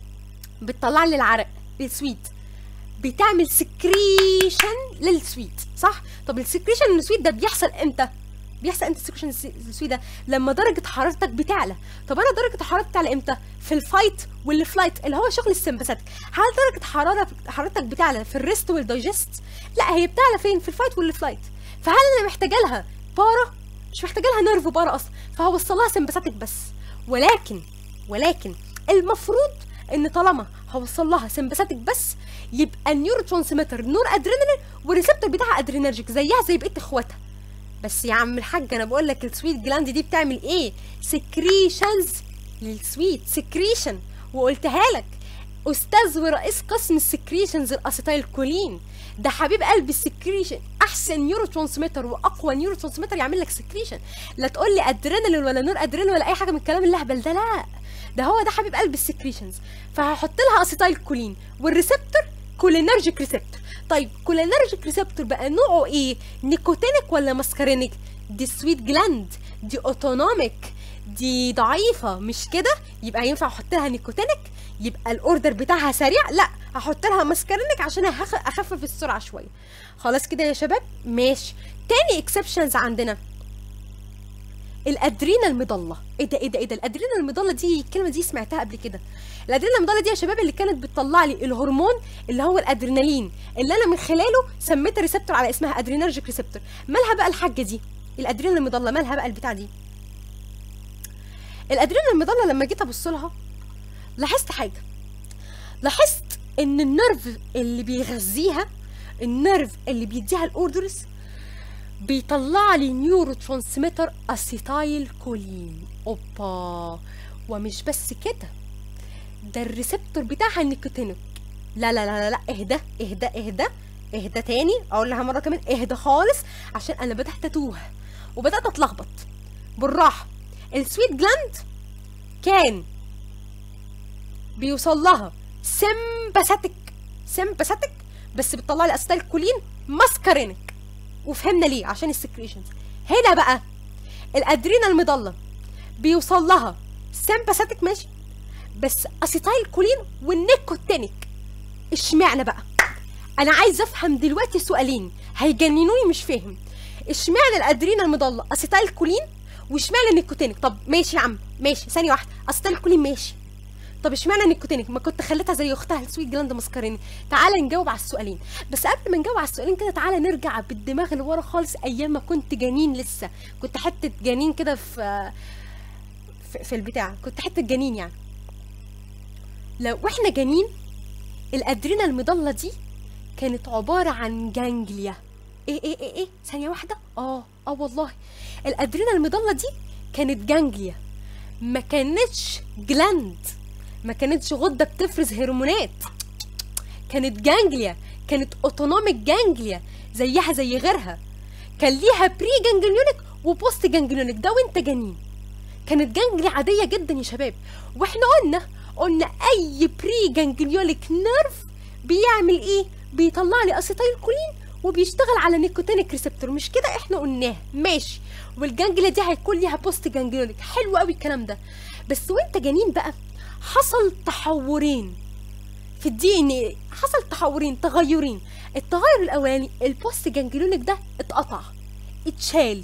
[SPEAKER 1] بتطلع لي العرق السويت بتعمل سكريشن للسويت صح طب السكريشن للسويت ده بيحصل امتى بيحصل امتى السكريشن السويت ده لما درجه حرارتك بتعلى طب انا درجه حرارتي بتعلى امتى في الفايت والفلايت اللي هو شغل السمباثيك هل درجه حراره حرارتك بتعلى في الريست والدايجست لا هي بتعلى فين في الفايت والفلايت فهل انا محتاجه لها بارا مش محتاجه لها نيرف بارا اصلا فهوصلها سمباثيك بس ولكن ولكن المفروض ان طالما هوصل لها سمباثيك بس يبقى النيورو ترانسميتر نور ادرينالين والريسبتور بتاعها ادرينرجيك زيها زي بقيه اخواتها بس يا عم الحاج انا بقول لك السويت جلاند دي بتعمل ايه سكريشنز للسويت سكريشن وقلتها لك استاذ ورئيس قسم السكريشنز الاسيتايل كولين ده حبيب قلب السكريشن احسن نيورو ترانسميتر واقوى نيورو ترانسميتر يعمل لك سكريشن لا تقول لي ادرينالين ولا نور ادرينالين ولا اي حاجه من الكلام اللهبل ده لا ده هو ده حبيب قلب السكريشنز فهحط لها اسيتايل كولين والريسبتور كولينرجيك ريسبتور طيب كولينرجيك ريسبتور بقى نوعه ايه نيكوتينيك ولا ماسكارينيك دي سويت جلاند دي اوتونوميك دي ضعيفه مش كده يبقى ينفع احط لها نيكوتينيك يبقى الاوردر بتاعها سريع لا هحط لها ماسكارينيك عشان أخ- اخفف السرعه شويه خلاص كده يا شباب ماشي تاني اكسبشنز عندنا الادرينا المضله ايه ده ايه ده ايه ده الادرينا المضله دي الكلمه دي سمعتها قبل كده الادرينا المضله دي يا شباب اللي كانت بتطلع لي الهرمون اللي هو الادرينالين اللي انا من خلاله سميت ريسبتور على اسمها ادرينرجيك ريسبتور مالها بقى الحاجه دي الادرينا المضله مالها بقى البتاع دي الادرينا المضله لما جيت ابص لها لاحظت حاجه لاحظت ان النيرف اللي بيغذيها النيرف اللي بيديها الاوردرز بيطلع لي نيورو ترانسميتر اسيتايل كولين اوبا ومش بس كده ده الريسبتور بتاعها النيكوتينيك لا لا لا لا لا اهدى اهدى اهدى اهدى تاني اقول لها مره كمان اهدى خالص عشان انا بدات اتوه وبدات اتلخبط بالراحه السويت جلاند كان بيوصل لها سمباثيك سمباثيك بس بتطلع لي اسيتايل كولين ماسكارينيك وفهمنا ليه عشان السكريشنز هنا بقى الادرينا المضله بيوصل لها سمباثيك ماشي بس اسيتايل كولين والنيكوتينيك اشمعنى بقى انا عايز افهم دلوقتي سؤالين هيجننوني مش فاهم اشمعنى الادرينا المضله اسيتايل كولين واشمعنى النيكوتينيك طب ماشي يا عم ماشي ثانيه واحده اسيتايل كولين ماشي طب اشمعنى النيكوتينيك ما كنت خليتها زي اختها السويت جلاند ماسكاريني تعالى نجاوب على السؤالين بس قبل ما نجاوب على السؤالين كده تعالى نرجع بالدماغ لورا خالص ايام ما كنت جنين لسه كنت حته جنين كده في في, في البتاع كنت حته جنين يعني لو واحنا جنين الادرينا المضله دي كانت عباره عن جانجليا ايه ايه ايه ايه ثانيه واحده اه اه والله الادرينا المضله دي كانت جانجليا ما كانتش جلاند ما كانتش غده بتفرز هرمونات كانت جانجليا كانت اوتونوميك جانجليا زيها زي غيرها كان ليها بري جانجليونيك وبوست جانجليونيك ده وانت جنين كانت جانجليا عاديه جدا يا شباب واحنا قلنا قلنا اي بري جانجليونيك نيرف بيعمل ايه بيطلع لي اسيتايل كولين وبيشتغل على نيكوتينيك ريسبتور مش كده احنا قلناه ماشي والجانجليا دي هيكون ليها بوست جانجليونيك حلو قوي الكلام ده بس وانت جنين بقى حصل تحورين في الدي ان ايه حصل تحورين تغيرين التغير الاولاني البوست جانجليونيك ده اتقطع اتشال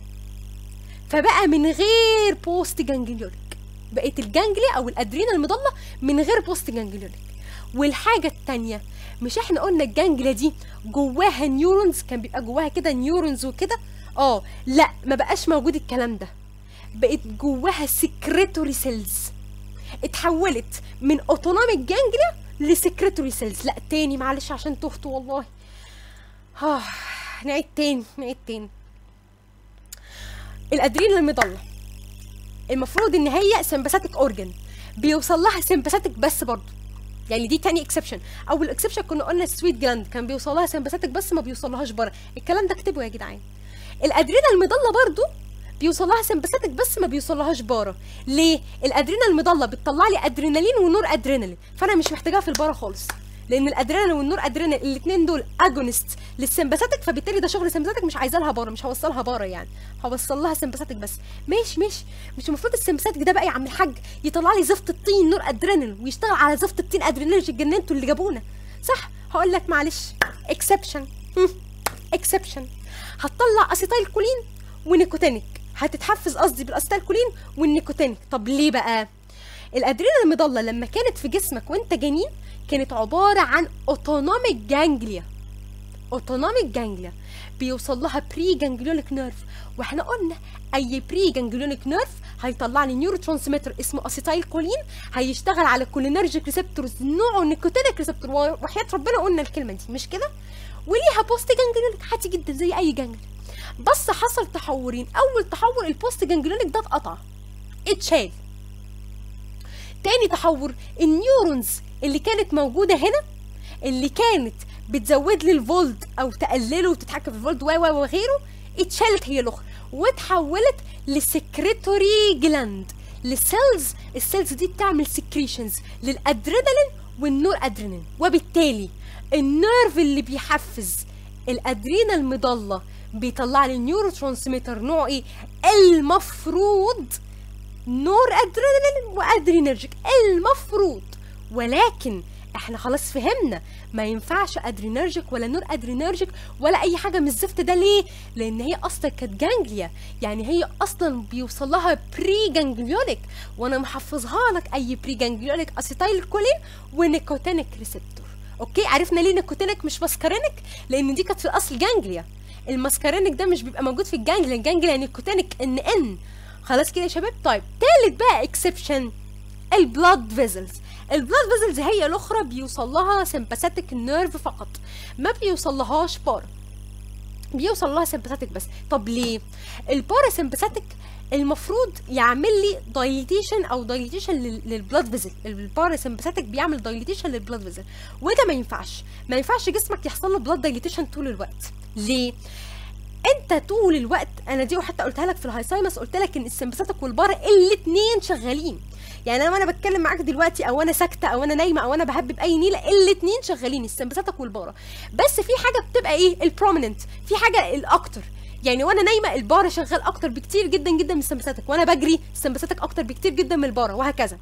[SPEAKER 1] فبقى من غير بوست جانجليونيك بقت الجانجليا او الادرينا المضله من غير بوست جانجليونيك والحاجه التانية مش احنا قلنا الجانجليا دي جواها نيورونز كان بيبقى جواها كده نيورونز وكده اه لا ما بقاش موجود الكلام ده بقت جواها سكريتوري سيلز اتحولت من اوتونوميك جانجليا لسكريتوري سيلز لا تاني معلش عشان تهت والله اه نعيد تاني نعيد تاني الادرينال المضله المفروض ان هي سمباثيك اورجن بيوصل لها سمباثيك بس برضه يعني دي تاني اكسبشن اول اكسبشن كنا قلنا السويت جلاند كان بيوصل لها سمباثيك بس ما بيوصلهاش بره الكلام ده اكتبه يا جدعان الادرينال المضله برضه بيوصل لها سمباثيك بس ما بيوصلهاش بارا ليه الادرينال المضله بتطلع لي ادرينالين ونور ادرينالين فانا مش محتاجاها في البارا خالص لان الادرينال والنور ادرينال الاثنين دول اجونست للسمباثيك فبالتالي ده شغل سمباثيك مش عايزه لها بارا مش هوصلها بارا يعني هوصل لها سمباثيك بس ماشي ماشي مش المفروض السمباثيك ده بقى يا عم الحاج يطلع لي زفت الطين نور ادرينال ويشتغل على زفت الطين ادرينال اتجننتوا اللي جابونا صح هقول لك معلش اكسبشن اكسبشن هتطلع اسيتايل كولين ونيكوتينيك هتتحفز قصدي بالاسيتايل كولين والنيكوتينيك طب ليه بقى الادرينال المضله لما كانت في جسمك وانت جنين كانت عباره عن اوتونوميك جانجليا اوتونوميك جانجليا بيوصل لها بري جانجليونيك نيرف واحنا قلنا اي بري جانجليونيك نيرف هيطلع لي نيورو ترانسميتر اسمه اسيتايل كولين هيشتغل على كولينرجيك ريسبتورز نوعه نيكوتينيك ريسبتور وحياه ربنا قلنا الكلمه دي مش كده وليها بوست جانجليونيك عادي جدا زي اي جانجليا بس حصل تحورين اول تحور البوست جانجليونيك ده اتقطع اتشال تاني تحور النيورونز اللي كانت موجوده هنا اللي كانت بتزود لي الفولد او تقلله وتتحكم في الفولد و و وغيره اتشالت هي الاخرى واتحولت لسكريتوري جلاند للسيلز السيلز دي بتعمل سكريشنز للادرينالين والنور ادرينالين وبالتالي النيرف اللي بيحفز الادرينال المضله بيطلع لي نيورو ترانسميتر نوع ايه المفروض نور ادرينالين وادرينرجيك المفروض ولكن احنا خلاص فهمنا ما ينفعش ادرينرجيك ولا نور ادرينرجيك ولا اي حاجه من الزفت ده ليه لان هي اصلا كانت جانجليا يعني هي اصلا بيوصل لها بري جانجليونيك وانا محفظها لك اي بري جانجليونيك اسيتايل كولين ونيكوتينيك ريسبتور اوكي عرفنا ليه نيكوتينيك مش ماسكارينيك لان دي كانت في الاصل جانجليا الماسكارينيك ده مش بيبقى موجود في الجانجليا الجانجليا نيكوتينيك ان ان خلاص كده يا شباب طيب تالت بقى اكسبشن البلاد فيزلز البلاد فيزلز هي الاخرى بيوصل لها سمباثيك نيرف فقط ما بيوصل لهاش بارا بيوصل لها سمباثيك بس طب ليه البارا سمباثيك المفروض يعمل لي دايليتيشن او دايليتيشن للبلاد فيزل البارا سمباثيك بيعمل دايليتيشن للبلاد فيزل وده ما ينفعش ما ينفعش جسمك يحصل له بلاد دايليتيشن طول الوقت ليه انت طول الوقت انا دي وحتى قلتها لك في الهايسايمس قلت لك ان السمباثيك والبارا الاثنين شغالين يعني انا وانا بتكلم معاك دلوقتي او انا ساكته او انا نايمه او انا بهبب اي نيله الاثنين شغالين السمباثيك والبارا بس في حاجه بتبقى ايه البروميننت في حاجه الاكتر يعني وانا نايمه البارا شغال اكتر بكتير جدا جدا من السمباثيك وانا بجري السمباثيك اكتر بكتير جدا من البارا وهكذا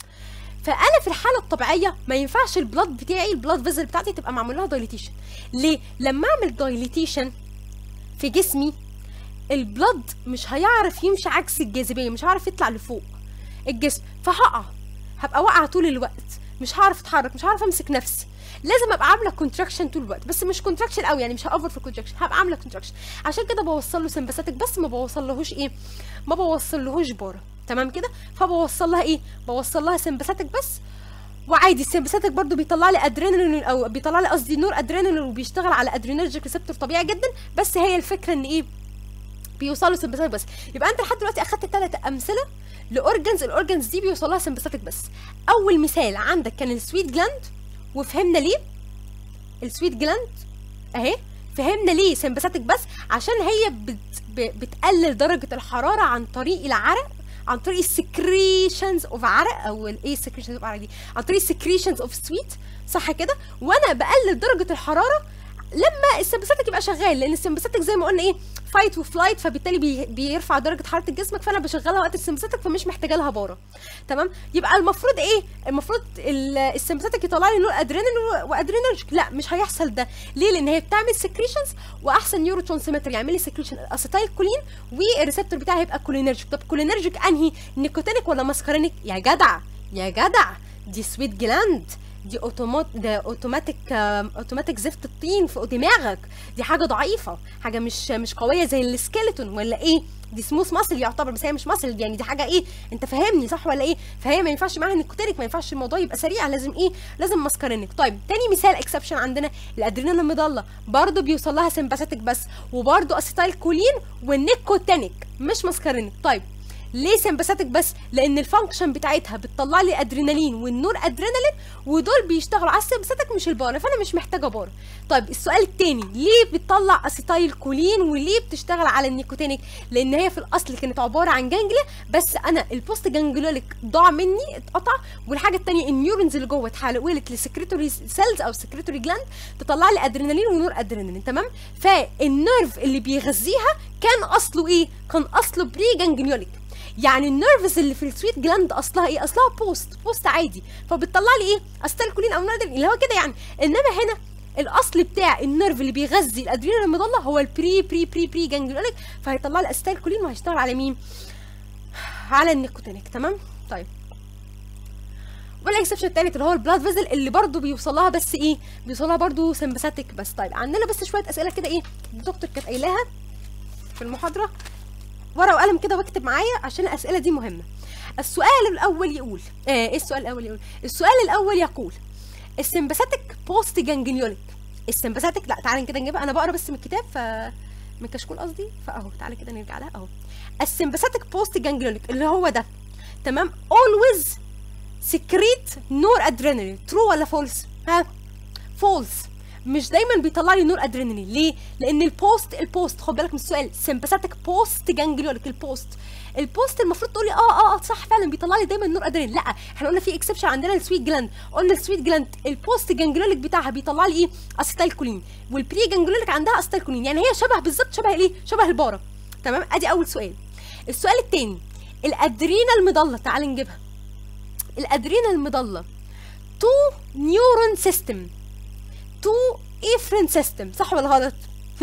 [SPEAKER 1] فانا في الحاله الطبيعيه ما ينفعش البلاد بتاعي البلاد فيزل بتاعتي تبقى معمول لها دايليتيشن ليه لما اعمل دايليتيشن في جسمي البلد مش هيعرف يمشي عكس الجاذبيه مش هيعرف يطلع لفوق الجسم فهقع هبقى واقعه طول الوقت مش هعرف اتحرك مش هعرف امسك نفسي لازم ابقى عامله كونتراكشن طول الوقت بس مش كونتراكشن قوي يعني مش هاوفر في الكونتراكشن هبقى عامله كونتراكشن عشان كده بوصل له سمباثيك بس ما بوصلهوش ايه ما بوصلهوش بارا تمام كده فبوصل لها ايه بوصل لها سمباثيك بس وعادي السمباثيك برضو بيطلع لي ادرينالين او بيطلع لي قصدي نور ادرينالين وبيشتغل على ادرينرجيك ريسبتور طبيعي جدا بس هي الفكره ان ايه بيوصلوا سمباثيك بس يبقى انت لحد دلوقتي اخدت ثلاث امثله لاورجنز الاورجنز دي بيوصل لها سمباثيك بس اول مثال عندك كان السويت جلاند وفهمنا ليه السويت جلاند اهي فهمنا ليه سمباثيك بس عشان هي بت بتقلل درجه الحراره عن طريق العرق عن طريق السكريشنز اوف عرق او ايه السكريشنز اوف عرق دي عن طريق السكريشنز اوف سويت صح كده وانا بقلل درجه الحراره لما السمباثيك يبقى شغال لان السمباثيك زي ما قلنا ايه فايت وفلايت فبالتالي بي بيرفع درجه حراره جسمك فانا بشغلها وقت السمباثيك فمش محتاجه لها بارا تمام يبقى المفروض ايه المفروض السمباثيك يطلع لي نور ادرينالين وادرينالين لا مش هيحصل ده ليه لان هي بتعمل سكريشنز واحسن نيورو ترانسميتر يعمل لي سكريشن اسيتايل كولين والريسبتور بتاعي هيبقى كولينرجيك طب كولينرجيك انهي نيكوتينيك ولا ماسكارينيك يا جدع يا جدع دي سويت جلاند دي اوتومات ده اوتوماتيك اوتوماتيك زفت الطين فوق دماغك دي حاجه ضعيفه حاجه مش مش قويه زي السكيلتون ولا ايه دي سموث ماسل يعتبر بس هي مش ماسل يعني دي حاجه ايه انت فاهمني صح ولا ايه فهي ما ينفعش معاها نيكوتينيك ما ينفعش الموضوع يبقى سريع لازم ايه لازم ماسكارينيك طيب تاني مثال اكسبشن عندنا الادرينال المضله برضه بيوصل لها سمباثيك بس وبرضه اسيتايل كولين والنيكوتينيك مش ماسكارينيك طيب ليه سمباثيك بس لان الفانكشن بتاعتها بتطلع لي ادرينالين والنور ادرينالين ودول بيشتغلوا على السمباثيك مش البار فانا مش محتاجه بار طيب السؤال التاني ليه بتطلع اسيتايل كولين وليه بتشتغل على النيكوتينيك لان هي في الاصل كانت عباره عن جانجليا بس انا البوست جانجلوليك ضاع مني اتقطع والحاجه التانيه النيورونز اللي جوه اتحولت لسكريتوري سيلز او سكريتوري جلاند تطلع لي ادرينالين ونور ادرينالين تمام فالنيرف اللي بيغذيها كان اصله ايه كان اصله بري جانجليوليك يعني النيرفز اللي في السويت جلاند اصلها ايه اصلها بوست بوست عادي فبتطلع لي ايه استالكولين او نادر اللي هو كده يعني انما هنا الاصل بتاع النيرف اللي بيغذي الادرينال المضله هو البري بري بري بري جانجلوليك فهيطلع لي استالكولين وهيشتغل على مين على النيكوتينيك تمام طيب والاكسبشن التالت اللي هو البلاد فيزل اللي برضه بيوصل لها بس ايه بيوصل لها برضه سمباثيك بس طيب عندنا بس شويه اسئله كده ايه الدكتور كانت قايلاها في المحاضره ورقه وقلم كده واكتب معايا عشان الاسئله دي مهمه السؤال الاول يقول آه ايه السؤال الاول يقول السؤال الاول يقول السمباثيك بوست جانجليونيك السمباثيك لا تعالى كده نجيبها انا بقرا بس من الكتاب ف من كشكول قصدي فاهو تعالى كده نرجع لها اهو السمباثيك بوست جانجليونيك اللي هو ده تمام always secrete نور ادرينالين ترو ولا فولس ها فولس مش دايما بيطلع لي نور ادرينالين ليه لان البوست البوست خد بالك من السؤال سمباثيك بوست جانجليونيك البوست البوست المفروض تقولي اه اه اه صح فعلا بيطلع لي دايما نور ادرينالين لا احنا قلنا في اكسبشن عندنا السويت جلاند قلنا السويت جلاند البوست جانجليونيك بتاعها بيطلع لي ايه اسيتايل كولين والبري جانجليونيك عندها اسيتايل كولين يعني هي شبه بالظبط شبه ايه شبه البارة تمام ادي اول سؤال السؤال الثاني الادرينا المضله تعال نجيبها الادرينا المضله تو نيورون سيستم تو افرين سيستم صح ولا غلط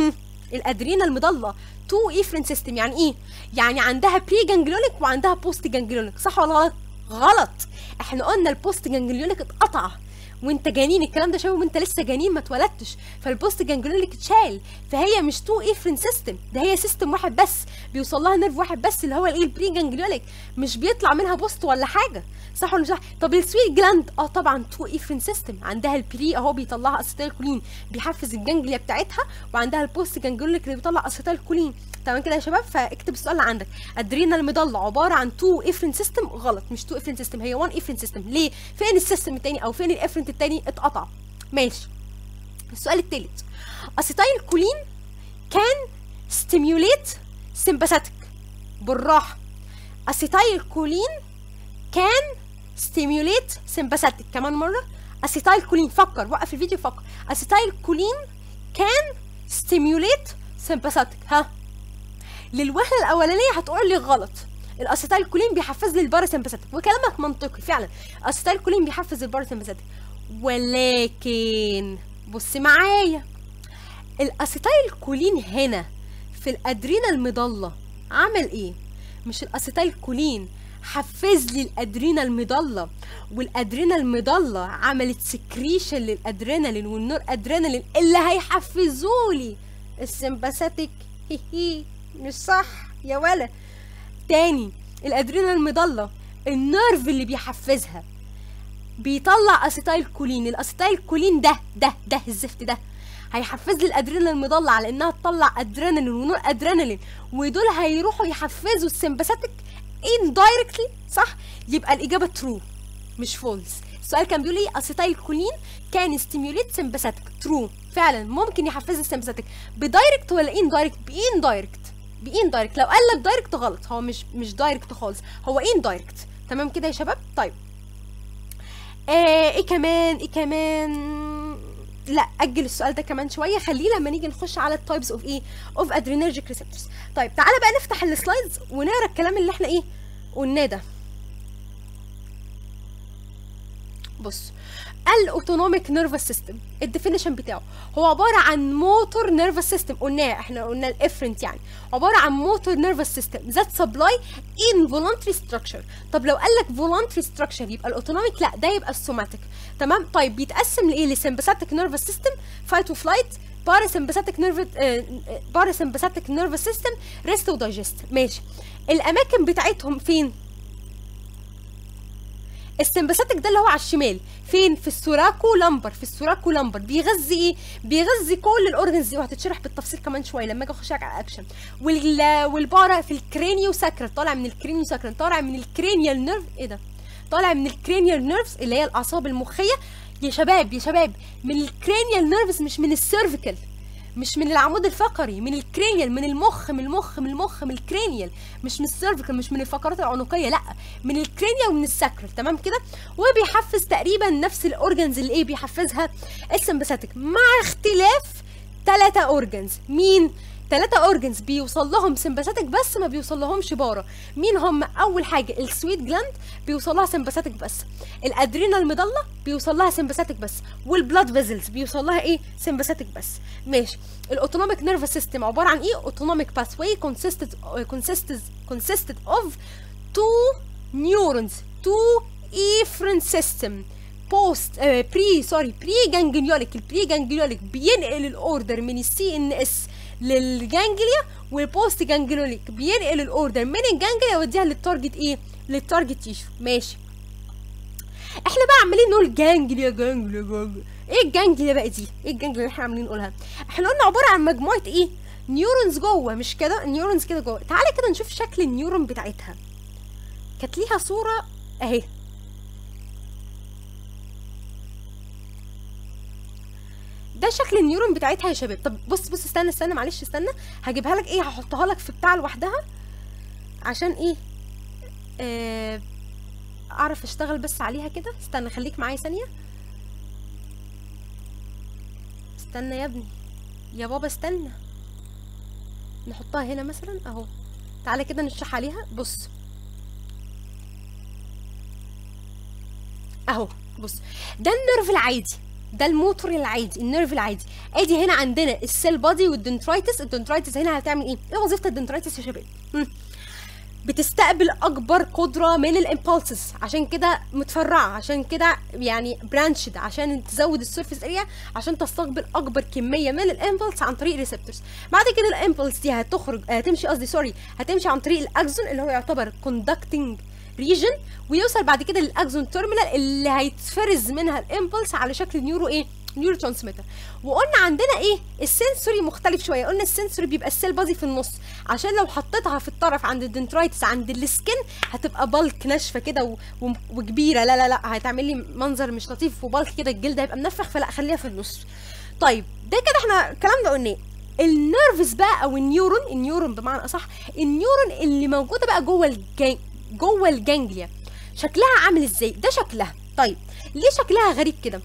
[SPEAKER 1] الادرينا المضله تو افرين سيستم يعني ايه يعني عندها بري جانجليونيك وعندها بوست جانجليونيك صح ولا غلط غلط احنا قلنا البوست جانجليونيك اتقطع وانت جنين الكلام ده شبه وانت لسه جنين ما اتولدتش فالبوست جانجليونيك اتشال فهي مش تو افرين سيستم ده هي سيستم واحد بس بيوصل لها نيرف واحد بس اللي هو الايه البري جانجليونيك مش بيطلع منها بوست ولا حاجه صح ولا مش صح طب السويت جلاند اه طبعا تو افرين سيستم عندها البري اهو بيطلعها اسيتيل كولين بيحفز الجانجليا بتاعتها وعندها البوست جانجليونيك اللي بيطلع اسيتيل كولين تمام كده يا شباب فاكتب السؤال اللي عندك ادرينال مضله عباره عن تو افرين سيستم غلط مش تو افرين سيستم هي 1 افرين سيستم ليه فين السيستم التاني او فين الافرنت التاني اتقطع ماشي السؤال التالت اسيتايل كولين كان ستيميوليت سمباثيك بالراحه اسيتايل كولين كان ستيميوليت سمباثيك كمان مره اسيتايل كولين فكر وقف الفيديو فكر اسيتايل كولين كان ستيميوليت سمباثيك ها للوهله الاولانيه هتقول لي غلط الاسيتايل كولين بيحفز لي الباراسمباثيك وكلامك منطقي فعلا الاسيتايل كولين بيحفز الباراسمباثيك ولكن بص معايا الاسيتايل كولين هنا في الادرينا المضله عمل ايه مش الاسيتايل كولين حفز لي الادرينا المضله والادرينا المضله عملت سكريشن للادرينالين والنور ادرينالين اللي هيحفزوا لي السمباثيك هي هي مش صح يا ولا تاني الادرينال المضله النيرف اللي بيحفزها بيطلع اسيتايل كولين الاسيتايل كولين ده ده ده الزفت ده هيحفز لي الادرينال المضله على انها تطلع ادرينالين ونور ادرينالين ودول هيروحوا يحفزوا السمباثيك اندايركتلي صح يبقى الاجابه ترو مش فولس السؤال كان بيقول لي اسيتايل كولين كان ستيميوليت سمباثيك ترو فعلا ممكن يحفز السمباثيك بدايركت ولا اندايركت باندايركت باندايركت لو قال لك دايركت غلط هو مش مش دايركت خالص هو اندايركت تمام كده يا شباب طيب آه ايه كمان ايه كمان لا اجل السؤال ده كمان شويه خليه لما نيجي نخش على التايبس اوف ايه اوف ادرينرجيك ريسبتورز طيب تعالى بقى نفتح السلايدز ونقرا الكلام اللي احنا ايه قلناه ده بص الاوتونوميك نيرفس سيستم الديفينيشن بتاعه هو عباره عن موتور نيرفس سيستم قلناه احنا قلنا الافرنت يعني عباره عن موتور نيرفس سيستم ذات سبلاي ان فولونتري ستراكشر طب لو قال لك فولونتري ستراكشر يبقى الاوتونوميك لا ده يبقى السوماتيك تمام طيب بيتقسم لايه لسمباثيك نيرفس سيستم فايت وفلايت باراسمباثيك نيرف باراسمباثيك نيرفس سيستم ريست ودايجست ماشي الاماكن بتاعتهم فين السمباثيك ده اللي هو على الشمال فين في السوراكو لامبر في السوراكو لامبر بيغذي ايه بيغذي كل الاورجنز دي وهتتشرح بالتفصيل كمان شويه لما اجي اخش على الاكشن وال والبارا في الكرينيو ساكرا طالع من الكرينيو ساكرا طالع من الكرينيال نيرف ايه ده طالع من الكرينيال نيرفز اللي هي الاعصاب المخيه يا شباب يا شباب من الكرينيال نيرفز مش من السيرفيكال مش من العمود الفقري من الكرينيال من المخ من المخ من المخ من الكرينيال مش من السيرفيكال مش من الفقرات العنقيه لا من الكرينيال ومن الساكرال تمام كده وبيحفز تقريبا نفس الاورجنز اللي ايه بيحفزها السمباثيك مع اختلاف ثلاثة اورجنز مين ثلاثة اورجنز بيوصل لهم سمباثيك بس ما بيوصل لهمش بارا مين هم اول حاجه السويت جلاند بيوصل لها سمباثيك بس الادرينال مضله بيوصل لها سمباثيك بس والبلاد فيزلز بيوصل لها ايه سمباثيك بس ماشي الاوتونوميك نيرفس سيستم عباره عن ايه اوتونوميك باثواي consisted consisted consisted of two neurons two efferent system بوست بري سوري بري جانجليوليك البري جانجليوليك بينقل الاوردر من السي ان اس للجانجليا والبوست جانجليوليك بينقل الاوردر من الجانجليا يوديها للتارجت ايه للتارجت تيشو ماشي احنا بقى عمالين نقول جانجليا جانجليا جانجليا ايه الجانجليا بقى دي ايه الجانجليا اللي احنا عاملين نقولها احنا قلنا عباره عن مجموعه ايه نيورونز جوه مش كده نيورونز كده جوه تعالى كده نشوف شكل النيورون بتاعتها كانت ليها صوره اهي ده شكل النيورون بتاعتها يا شباب طب بص بص استنى استنى معلش استنى هجيبها لك ايه هحطها لك في بتاع لوحدها عشان ايه آه اعرف اشتغل بس عليها كده استنى خليك معايا ثانيه استنى يا ابني يا بابا استنى نحطها هنا مثلا اهو تعالى كده نشرح عليها بص اهو بص ده النيرف العادي ده الموتور العادي النيرف العادي ادي هنا عندنا السيل بادي والدنترايتس الدنترايتس هنا هتعمل ايه ايه وظيفه الدنترايتس يا شباب مم. بتستقبل اكبر قدره من الامبulses عشان كده متفرعه عشان كده يعني برانشد عشان تزود السيرفيس اريا عشان تستقبل اكبر كميه من الامبلس عن طريق ريسبتورز بعد كده الامبلس دي هتخرج هتمشي قصدي سوري هتمشي عن طريق الاكزون اللي هو يعتبر كوندكتنج ريجن ويوصل بعد كده للاكزون تيرمينال اللي هيتفرز منها الامبلس على شكل نيورو ايه نيورو ترانسميتر وقلنا عندنا ايه السنسوري مختلف شويه قلنا السنسوري بيبقى السيل بادي في النص عشان لو حطيتها في الطرف عند الدنترايتس عند السكن هتبقى بالك ناشفه كده و... و... وكبيره لا لا لا هتعمل لي منظر مش لطيف وبالك كده الجلد هيبقى منفخ فلا خليها في النص طيب ده كده احنا الكلام ده قلناه النيرفز بقى او النيورون النيورون بمعنى اصح النيورون اللي موجوده بقى جوه الجان جوه الجانجليا شكلها عامل ازاي ده شكلها طيب ليه شكلها غريب كده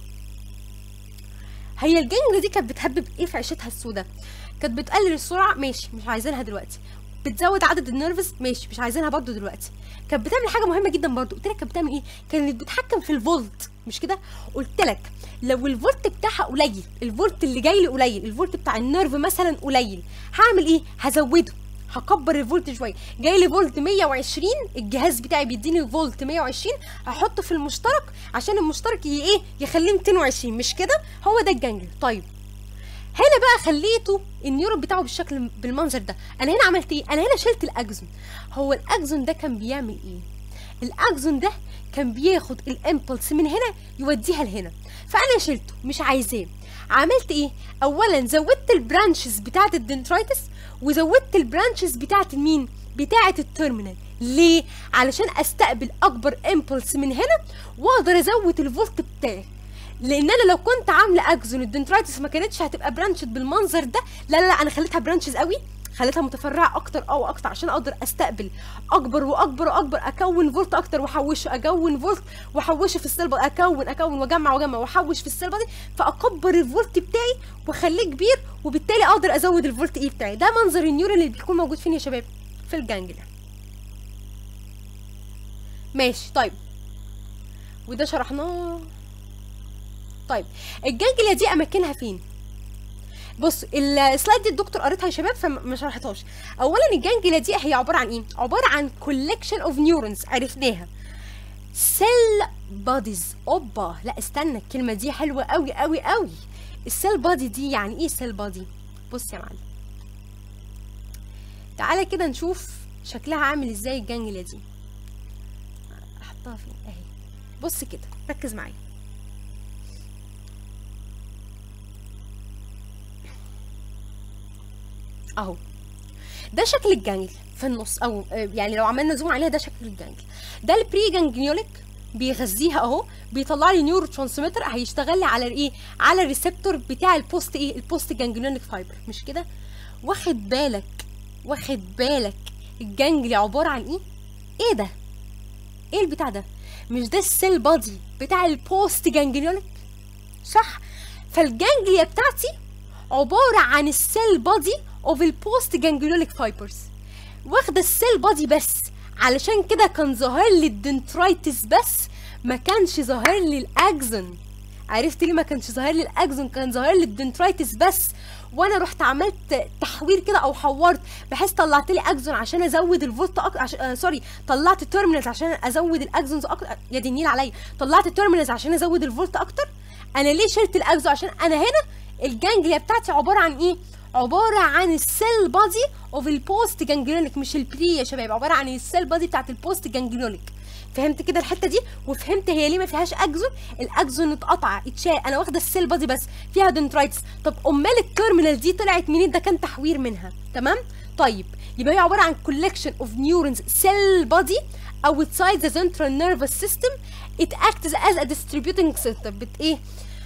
[SPEAKER 1] هي الجانجليا دي كانت بتهبب ايه في عيشتها السوداء كانت بتقلل السرعه ماشي مش عايزينها دلوقتي بتزود عدد النيرفز ماشي مش عايزينها برضو دلوقتي كانت بتعمل حاجه مهمه جدا برضو قلت لك كانت بتعمل ايه كانت بتتحكم في الفولت مش كده قلت لك لو الفولت بتاعها قليل الفولت اللي جاي لي قليل الفولت بتاع النيرف مثلا قليل هعمل ايه هزوده هكبر الفولت شويه جاي لي فولت 120 الجهاز بتاعي بيديني فولت 120 هحطه في المشترك عشان المشترك ي- ايه يخليه 220 مش كده هو ده الجنجل طيب هنا بقى خليته النيورون بتاعه بالشكل بالمنظر ده انا هنا عملت ايه انا هنا شلت الاكزون هو الاكزون ده كان بيعمل ايه الاكزون ده كان بياخد الامبلس من هنا يوديها لهنا فانا شلته مش عايزاه عملت ايه اولا زودت البرانشز بتاعه الدنترايتس وزودت البرانشز بتاعه مين بتاعه التيرمينال ليه علشان استقبل اكبر امبلس من هنا واقدر ازود الفولت بتاعي لان انا لو كنت عامله اكزون الدنترايتس ما كانتش هتبقى برانشد بالمنظر ده لا لا لا انا خليتها برانشز قوي خليتها متفرعه اكتر او اكتر عشان اقدر استقبل اكبر واكبر واكبر اكون فولت اكتر واحوشه اكون فولت واحوشه في السيل بادي اكون اكون واجمع واجمع واحوش في السيل بادي فاكبر الفولت بتاعي واخليه كبير وبالتالي اقدر ازود الفولت اي بتاعي ده منظر النيورون اللي بيكون موجود فين يا شباب في الجانجليا ماشي طيب وده شرحناه طيب الجانجليا دي اماكنها فين بص السلايد دي الدكتور قريتها يا شباب فما شرحتهاش اولا الجانجليا دي هي عباره عن ايه عباره عن كولكشن اوف نيورونز عرفناها سيل بوديز اوبا لا استنى الكلمه دي حلوه قوي قوي قوي السيل بودي دي يعني ايه سيل بودي بص يا معلم تعالى كده نشوف شكلها عامل ازاي الجانجليا دي احطها فين اهي بص كده ركز معايا اهو ده شكل الجانجل في النص او آه، يعني لو عملنا زوم عليها ده شكل الجانجل ده البري جانجليوليك بيغذيها اهو بيطلع لي نيورو ترانسميتر هيشتغل لي على ايه على الريسبتور بتاع البوست ايه البوست جانجليونيك فايبر مش كده واخد بالك واخد بالك الجانجلي عباره عن ايه ايه ده ايه البتاع ده مش ده السيل بادي بتاع البوست جانجليونيك صح فالجانجليا بتاعتي عباره عن السيل بادي اوف البوست جانجليونيك فايبرز واخده السيل بادي بس علشان كده كان ظاهر لي الدنترايتس بس ما كانش ظاهر لي الاكزون عرفت ليه ما كانش ظاهر لي الاكزون كان ظاهر لي الدنترايتس بس وانا رحت عملت تحوير كده او حورت بحيث طلعت لي اكزون عشان ازود الفولت أك... عش... آه سوري طلعت تيرمينالز عشان ازود الاكزونز اكتر يا دي النيل عليا طلعت تيرمينالز عشان ازود الفولت اكتر انا ليه شلت الاكزون عشان انا هنا الجانجليا بتاعتي عباره عن ايه عباره عن السيل بادي اوف البوست جانجليونيك مش البري يا شباب عباره عن السيل بادي بتاعت البوست جانجليونيك فهمت كده الحته دي وفهمت هي ليه ما فيهاش اكزون الاكزون اتقطع اتشال انا واخده السيل بادي بس فيها دنترايتس طب امال التيرمينال دي طلعت منين ده كان تحوير منها تمام طيب يبقى هي عباره عن collection of neurons cell body outside the central nervous system it acts as a distributing system بت ايه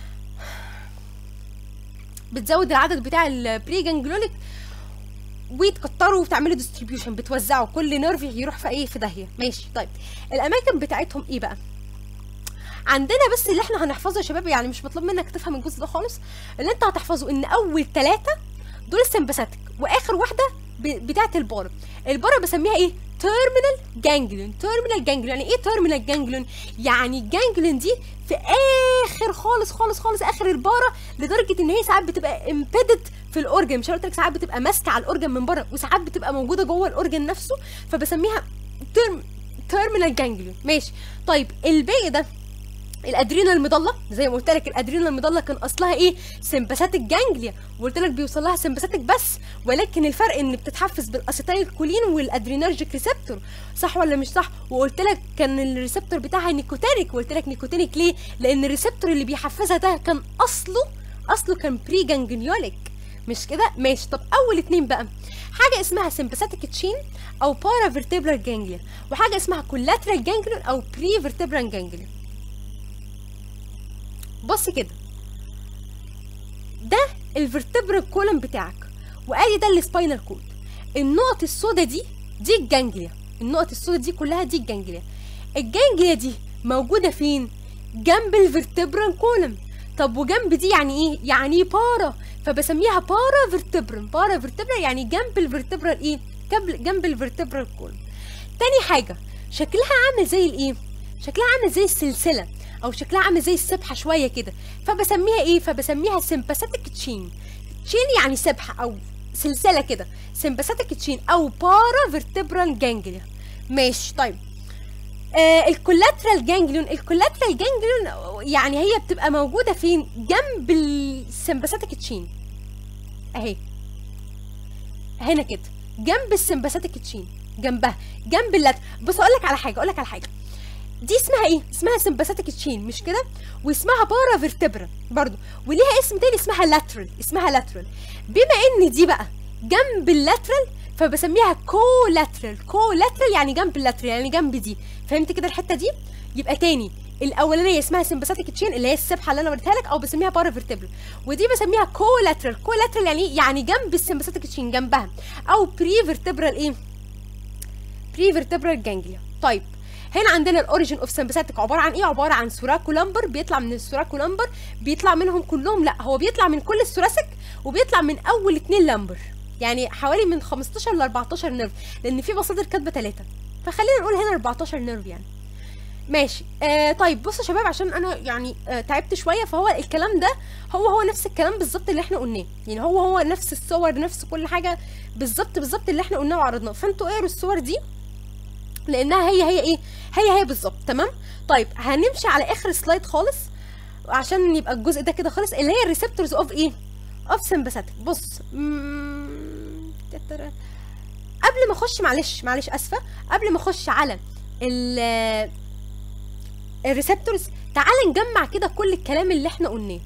[SPEAKER 1] بتزود العدد بتاع البري جانجلونيك وتكتروا وتعملوا ديستريبيوشن بتوزعوا كل نيرف يروح في ايه في داهيه ماشي طيب الاماكن بتاعتهم ايه بقى عندنا بس اللي احنا هنحفظه يا شباب يعني مش مطلوب منك تفهم الجزء ده خالص اللي انت هتحفظه ان اول ثلاثه دول السمباثيك واخر واحده ب- بتاعه البارا البارا بسميها ايه تيرمينال جانجليون تيرمينال جانجليون يعني ايه تيرمينال جانجليون يعني الجانجليون دي في اخر خالص خالص خالص اخر البارا لدرجه ان هي ساعات بتبقى امبيدد في الاورجن مش أنا قلت لك ساعات بتبقى ماسكه على الاورجن من بره وساعات بتبقى موجوده جوه الاورجن نفسه فبسميها تيرم تيرمينال جانجليون ماشي طيب الباقي ده الادرينال المضله زي ما قلت لك الادرينال المضله كان اصلها ايه سمباثيك جانجليا وقلت لك بيوصل لها سمباثيك بس ولكن الفرق ان بتتحفز بالاسيتايل كولين والادرينرجيك ريسبتور صح ولا مش صح وقلت لك كان الريسبتور بتاعها نيكوتينيك وقلت لك نيكوتينيك ليه لان الريسبتور اللي بيحفزها ده كان اصله اصله كان بري جانجليوليك مش كده ماشي طب اول اتنين بقى حاجه اسمها سمباثيك تشين او بارا فيرتبرال جانجليا وحاجه اسمها كولاترال جانجليون او بري فيرتبرال جانجليون بص كده ده الفرتبرال كولم بتاعك وادي ده السباينال كود النقط السوداء دي دي الجانجليا النقط السوداء دي كلها دي الجانجليا الجانجليا دي موجوده فين جنب الفرتبرال كولم طب وجنب دي يعني ايه يعني بارا فبسميها بارا فيرتبرال بارا فيرتبرال يعني جنب الفرتبرال ايه جنب جنب الفرتبرال كولم تاني حاجه شكلها عامل زي الايه شكلها عامل زي السلسله او شكلها عامل زي السبحه شويه كده فبسميها ايه فبسميها سمباثيك تشين تشين يعني سبحه او سلسله كده سمباثيك تشين او بارا فيرتبرال جانجليا ماشي طيب آه الكولاترال جانجليون الكولاترال جانجليون يعني هي بتبقى موجوده فين جنب السمباثيك تشين اهي هنا كده جنب السمباثيك تشين جنبها جنب اللات بص اقول لك على حاجه اقول لك على حاجه دي اسمها ايه اسمها سمباثيك تشين مش كده واسمها بارا فيرتبرا برضو وليها اسم تاني اسمها لاترال اسمها لاترال بما ان دي بقى جنب اللاترال فبسميها كولاترال كولاترال يعني جنب اللاترال يعني جنب دي فهمت كده الحته دي يبقى تاني الاولانيه اسمها سمباثيك تشين اللي هي السبحه اللي انا وريتها لك او بسميها بارافيرتبرال ودي بسميها كولاترال كولاترال يعني إيه؟ يعني جنب السمباثيك تشين جنبها او بريفرتبرال ايه بريفرتبرال جانجليا طيب هنا عندنا الاوريجن اوف سمباثيك عباره عن ايه عباره عن سوراكولامبر بيطلع من السوراكولامبر بيطلع منهم كلهم لا هو بيطلع من كل الثوراسيك وبيطلع من اول اتنين لامبر يعني حوالي من 15 ل 14 نيرف لان في مصادر كاتبه ثلاثه فخلينا نقول هنا 14 نيرف يعني ماشي آه طيب بصوا يا شباب عشان انا يعني آه تعبت شويه فهو الكلام ده هو هو نفس الكلام بالظبط اللي احنا قلناه يعني هو هو نفس الصور نفس كل حاجه بالظبط بالظبط اللي احنا قلناه وعرضناه فانتوا اقروا الصور دي لانها هي هي ايه هي هي بالظبط تمام طيب هنمشي على اخر سلايد خالص عشان يبقى الجزء ده كده خالص اللي هي الريسبتورز اوف ايه اوف سمباثيك بص مم، تترى. قبل ما اخش معلش معلش اسفه قبل ما اخش على ال الريسبتورز تعال نجمع كده كل الكلام اللي احنا قلناه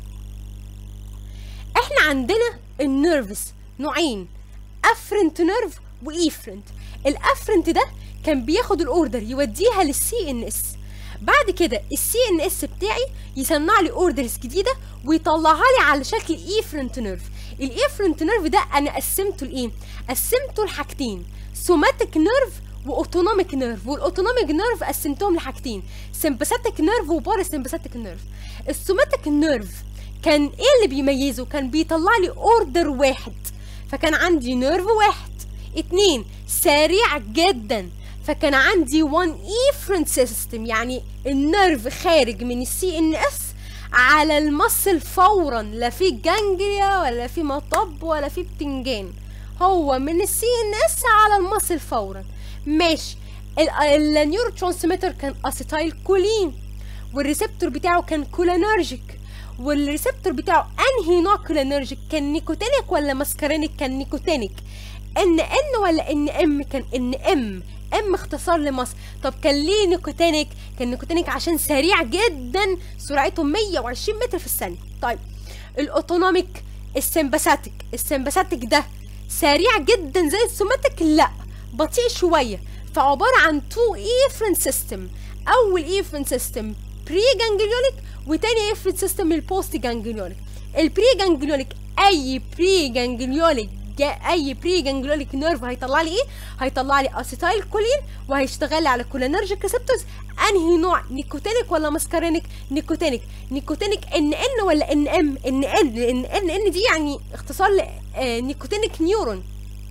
[SPEAKER 1] احنا عندنا النيرفز نوعين افرنت نيرف وايفرنت الافرنت ده كان بياخد الاوردر يوديها للسي ان اس بعد كده السي ان اس بتاعي يصنع لي اوردرز جديده ويطلعها لي على شكل ايفرنت نيرف الايفرنت نيرف ده انا قسمته لايه قسمته لحاجتين سوماتيك نيرف واوتونوميك نيرف والاوتونوميك نيرف قسمتهم لحاجتين سمباثيك نيرف وباراسمباثيك نيرف السوماتيك نيرف كان ايه اللي بيميزه كان بيطلع لي اوردر واحد فكان عندي نيرف واحد اتنين سريع جدا فكان عندي وان ايفرنت سيستم يعني النيرف خارج من السي ان اس على المصل فورا لا في جانجليا ولا في مطب ولا في بتنجان هو من السي ان اس على المصل فورا ماشي النيورو ترانسميتر كان اسيتايل كولين والريسبتور بتاعه كان كولينرجيك والريسبتور بتاعه انهي نوع كولينرجيك كان نيكوتينيك ولا ماسكارينيك كان نيكوتينيك ان ان ولا ان ام كان ان ام ام اختصار لمصر طب كان ليه نيكوتينيك كان نيكوتينيك عشان سريع جدا سرعته 120 متر في الثانيه طيب الاوتونوميك السمباثيك السمباثيك ده سريع جدا زي السوماتيك لا بطيء شويه فعباره عن تو ايفرنت سيستم اول ايفرنت سيستم بري جانجليونيك وتاني ايفرنت سيستم البوست جانجليونيك البري جانجليونيك اي بري جانجليونيك اي بري جانجليونيك نيرف هيطلع لي ايه هيطلع لي اسيتايل كولين وهيشتغل لي على كولينرجيك ريسبتورز انهي نوع نيكوتينيك ولا ماسكارينيك نيكوتينيك نيكوتينيك ان ان ولا ان ام ان ان لان ان ان دي يعني اختصار لنيكوتينيك نيورون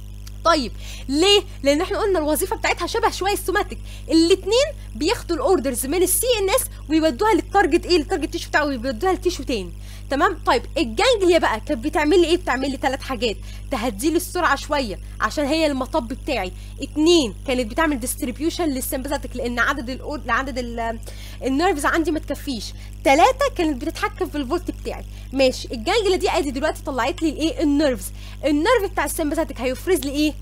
[SPEAKER 1] طيب ليه لان احنا قلنا الوظيفه بتاعتها شبه شويه السوماتيك الاثنين بياخدوا الاوردرز من السي ان اس ويودوها للتارجت ايه للتارجت تيشو بتاعه ويودوها لتيشو تاني تمام طيب الجانجليا بقى كانت بتعمل لي ايه بتعمل لي ثلاث حاجات تهدي لي السرعه شويه عشان هي المطب بتاعي اتنين كانت بتعمل ديستريبيوشن للسمباثيك لان عدد الأور... عدد ال... النيرفز عندي ما تكفيش ثلاثه كانت بتتحكم في الفولت بتاعي ماشي الجانجليا دي ادي دلوقتي طلعت لي الايه النيرفز النيرف بتاع السمباثيك هيفرز لي ايه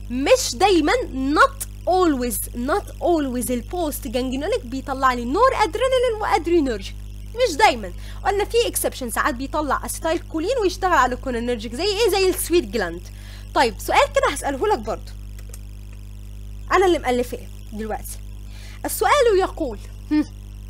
[SPEAKER 1] مش دايما not always not always البوست جانجليونيك بيطلع لي نور ادرينالين وادرينرجيك مش دايما قلنا في اكسبشن ساعات بيطلع اسيتايل كولين ويشتغل على الكولينرجيك زي ايه زي السويت جلاند طيب سؤال كده هساله لك برضه انا اللي مألفاه دلوقتي السؤال يقول هم.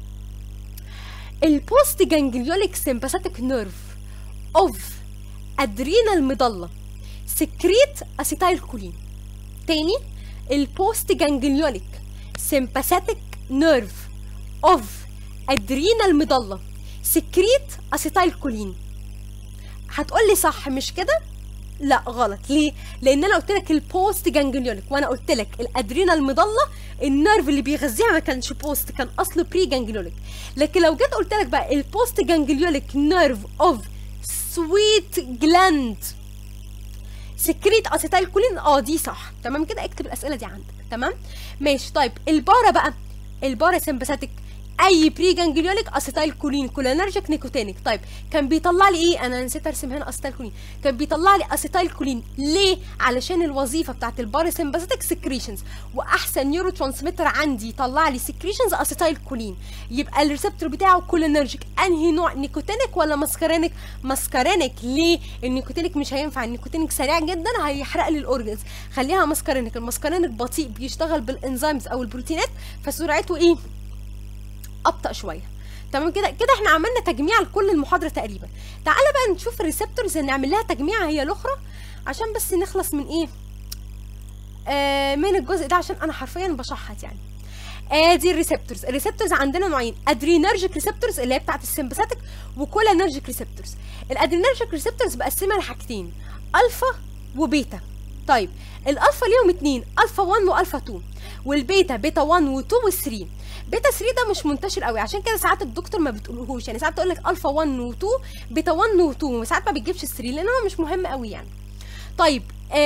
[SPEAKER 1] البوست جانجليونيك سمباثيك نيرف اوف ادرينال مضله سكريت اسيتايل كولين تاني البوست جانجليونيك سمباثيك نيرف اوف ادرينال مضله سكريت اسيتايل كولين هتقول لي صح مش كده لا غلط ليه لان انا قلت لك البوست جانجليونيك وانا قلت لك الادرينال مضله النيرف اللي بيغذيها ما كانش بوست كان اصله بري جانجليونيك لكن لو جيت قلت لك بقى البوست جانجليونيك نيرف اوف سويت جلاند سكريت اسيتايل كولين اه دي صح تمام كده اكتب الاسئله دي عندك تمام ماشي طيب البارا بقى البارا سمباثيك اي بري جانجليونيك اسيتايل كولين كولينرجيك نيكوتينيك طيب كان بيطلع لي ايه انا نسيت ارسم هنا اسيتايل كولين كان بيطلع لي اسيتايل كولين ليه علشان الوظيفه بتاعت الباراسمباثيك سكريشنز واحسن نيورو ترانسميتر عندي يطلع لي سكريشنز اسيتايل كولين يبقى الريسبتور بتاعه كولينرجيك انهي نوع نيكوتينيك ولا ماسكارينيك ماسكارينيك ليه النيكوتينيك مش هينفع النيكوتينيك سريع جدا هيحرق لي الاورجنز خليها ماسكارينيك الماسكارينيك بطيء بيشتغل بالانزيمز او البروتينات فسرعته ايه ابطا شويه تمام كده كده احنا عملنا تجميع لكل المحاضره تقريبا تعالى بقى نشوف الريسبتورز نعمل لها تجميع هي الاخرى عشان بس نخلص من ايه آه من الجزء ده عشان انا حرفيا بشحت يعني ادي الريسبتورز الريسبتورز عندنا نوعين ادرينرجيك ريسبتورز اللي هي بتاعت السمباثيك وكولينرجيك ريسبتورز الادرينرجيك ريسبتورز بقسمها لحاجتين الفا وبيتا طيب الالفا ليهم اتنين الفا 1 والفا 2 والبيتا بيتا 1 و2 و3 بيتا 3 ده مش منتشر قوي عشان كده ساعات الدكتور ما بتقولهوش يعني ساعات تقول لك الفا 1 و2 بيتا 1 و2 وساعات ما بتجيبش 3 لان هو مش مهم قوي يعني طيب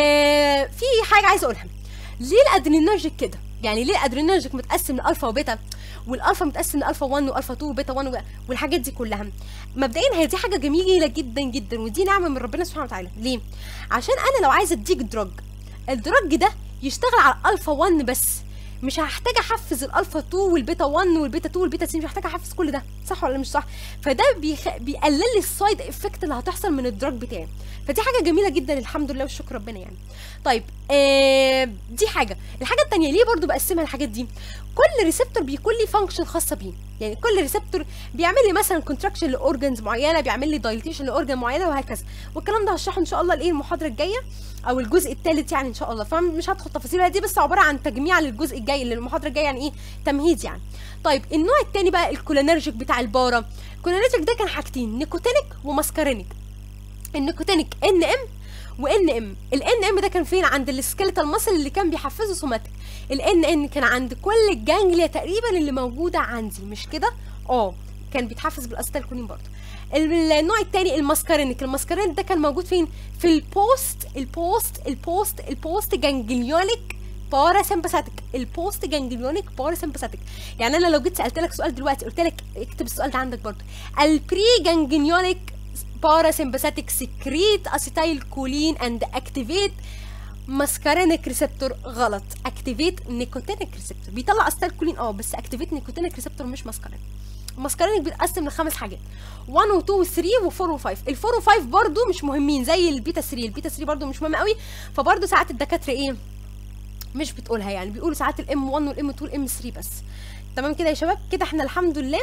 [SPEAKER 1] آه في حاجه عايزه اقولها ليه الادرينرجيك كده يعني ليه الادرينرجيك متقسم لالفا وبيتا والالفا متقسم لالفا 1 والفا 2 وبيتا 1 و- والحاجات دي كلها مبدئيا هي دي حاجه جميله جدا جدا ودي نعمه من ربنا سبحانه وتعالى ليه عشان انا لو عايزه اديك دراج الدراج ده يشتغل على الالفا 1 بس مش هحتاج احفز الالفا 2 والبيتا 1 والبيتا 2 والبيتا 3 مش هحتاج احفز كل ده صح ولا مش صح فده بيخ... بيقلل لي السايد افكت اللي هتحصل من الدراج بتاعي فدي حاجه جميله جدا الحمد لله والشكر ربنا يعني طيب آه دي حاجه الحاجه التانية ليه برضو بقسمها الحاجات دي كل ريسبتور بيكون لي فانكشن خاصه بيه يعني كل ريسبتور بيعمل لي مثلا كونتراكشن لاورجنز معينه بيعمل لي دايليتيشن لاورجن معينه وهكذا والكلام ده هشرحه ان شاء الله الايه المحاضره الجايه او الجزء الثالث يعني ان شاء الله فمش هدخل تفاصيلها دي بس عباره عن تجميع للجزء الجاي للمحاضره الجايه يعني ايه تمهيد يعني طيب النوع الثاني بقى الكولينرجيك بتاع البارا الكولينرجيك ده كان حاجتين نيكوتينيك وماسكارينيك النيكوتينيك ان ام وان ام الان ام ده كان فين عند السكيلتال ماسل اللي كان بيحفزه سوماتيك الان ان كان عند كل الجانجليا تقريبا اللي موجوده عندي مش كده اه كان بيتحفز بالاستالكولين برضه النوع الثاني الماسكارينيك الماسكارينيك ده كان موجود فين في البوست البوست البوست البوست جانجليونيك باراسمباثيك البوست جانجليونيك باراسمباثيك يعني انا لو جيت سالت لك سؤال دلوقتي قلت لك اكتب السؤال ده عندك برضه البري جانجليونيك باراسمباثيك سكريت اسيتايل كولين اند اكتيفيت ماسكارينيك ريسبتور غلط اكتيفيت نيكوتينيك ريسبتور بيطلع اسيتايل كولين اه بس اكتيفيت نيكوتينيك ريسبتور مش ماسكارينيك الماسكارينيك بيتقسم لخمس حاجات 1 و2 و3 و4 و5 ال4 و5 برضو مش مهمين زي البيتا 3 البيتا 3 برضو مش مهم قوي فبرضو ساعات الدكاتره ايه مش بتقولها يعني بيقولوا ساعات الام 1 والام 2 والام 3 بس تمام كده يا شباب كده احنا الحمد لله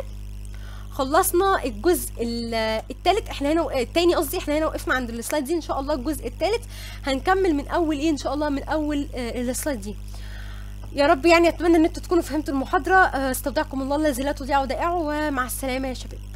[SPEAKER 1] خلصنا الجزء الثالث احنا هنا الثاني قصدي احنا هنا وقفنا عند السلايد دي ان شاء الله الجزء الثالث هنكمل من اول ايه ان شاء الله من اول آه، السلايد دي يا رب يعني اتمنى ان انتوا تكونوا فهمتوا المحاضره آه، استودعكم الله الذي لا تضيع ودائعه ومع السلامه يا شباب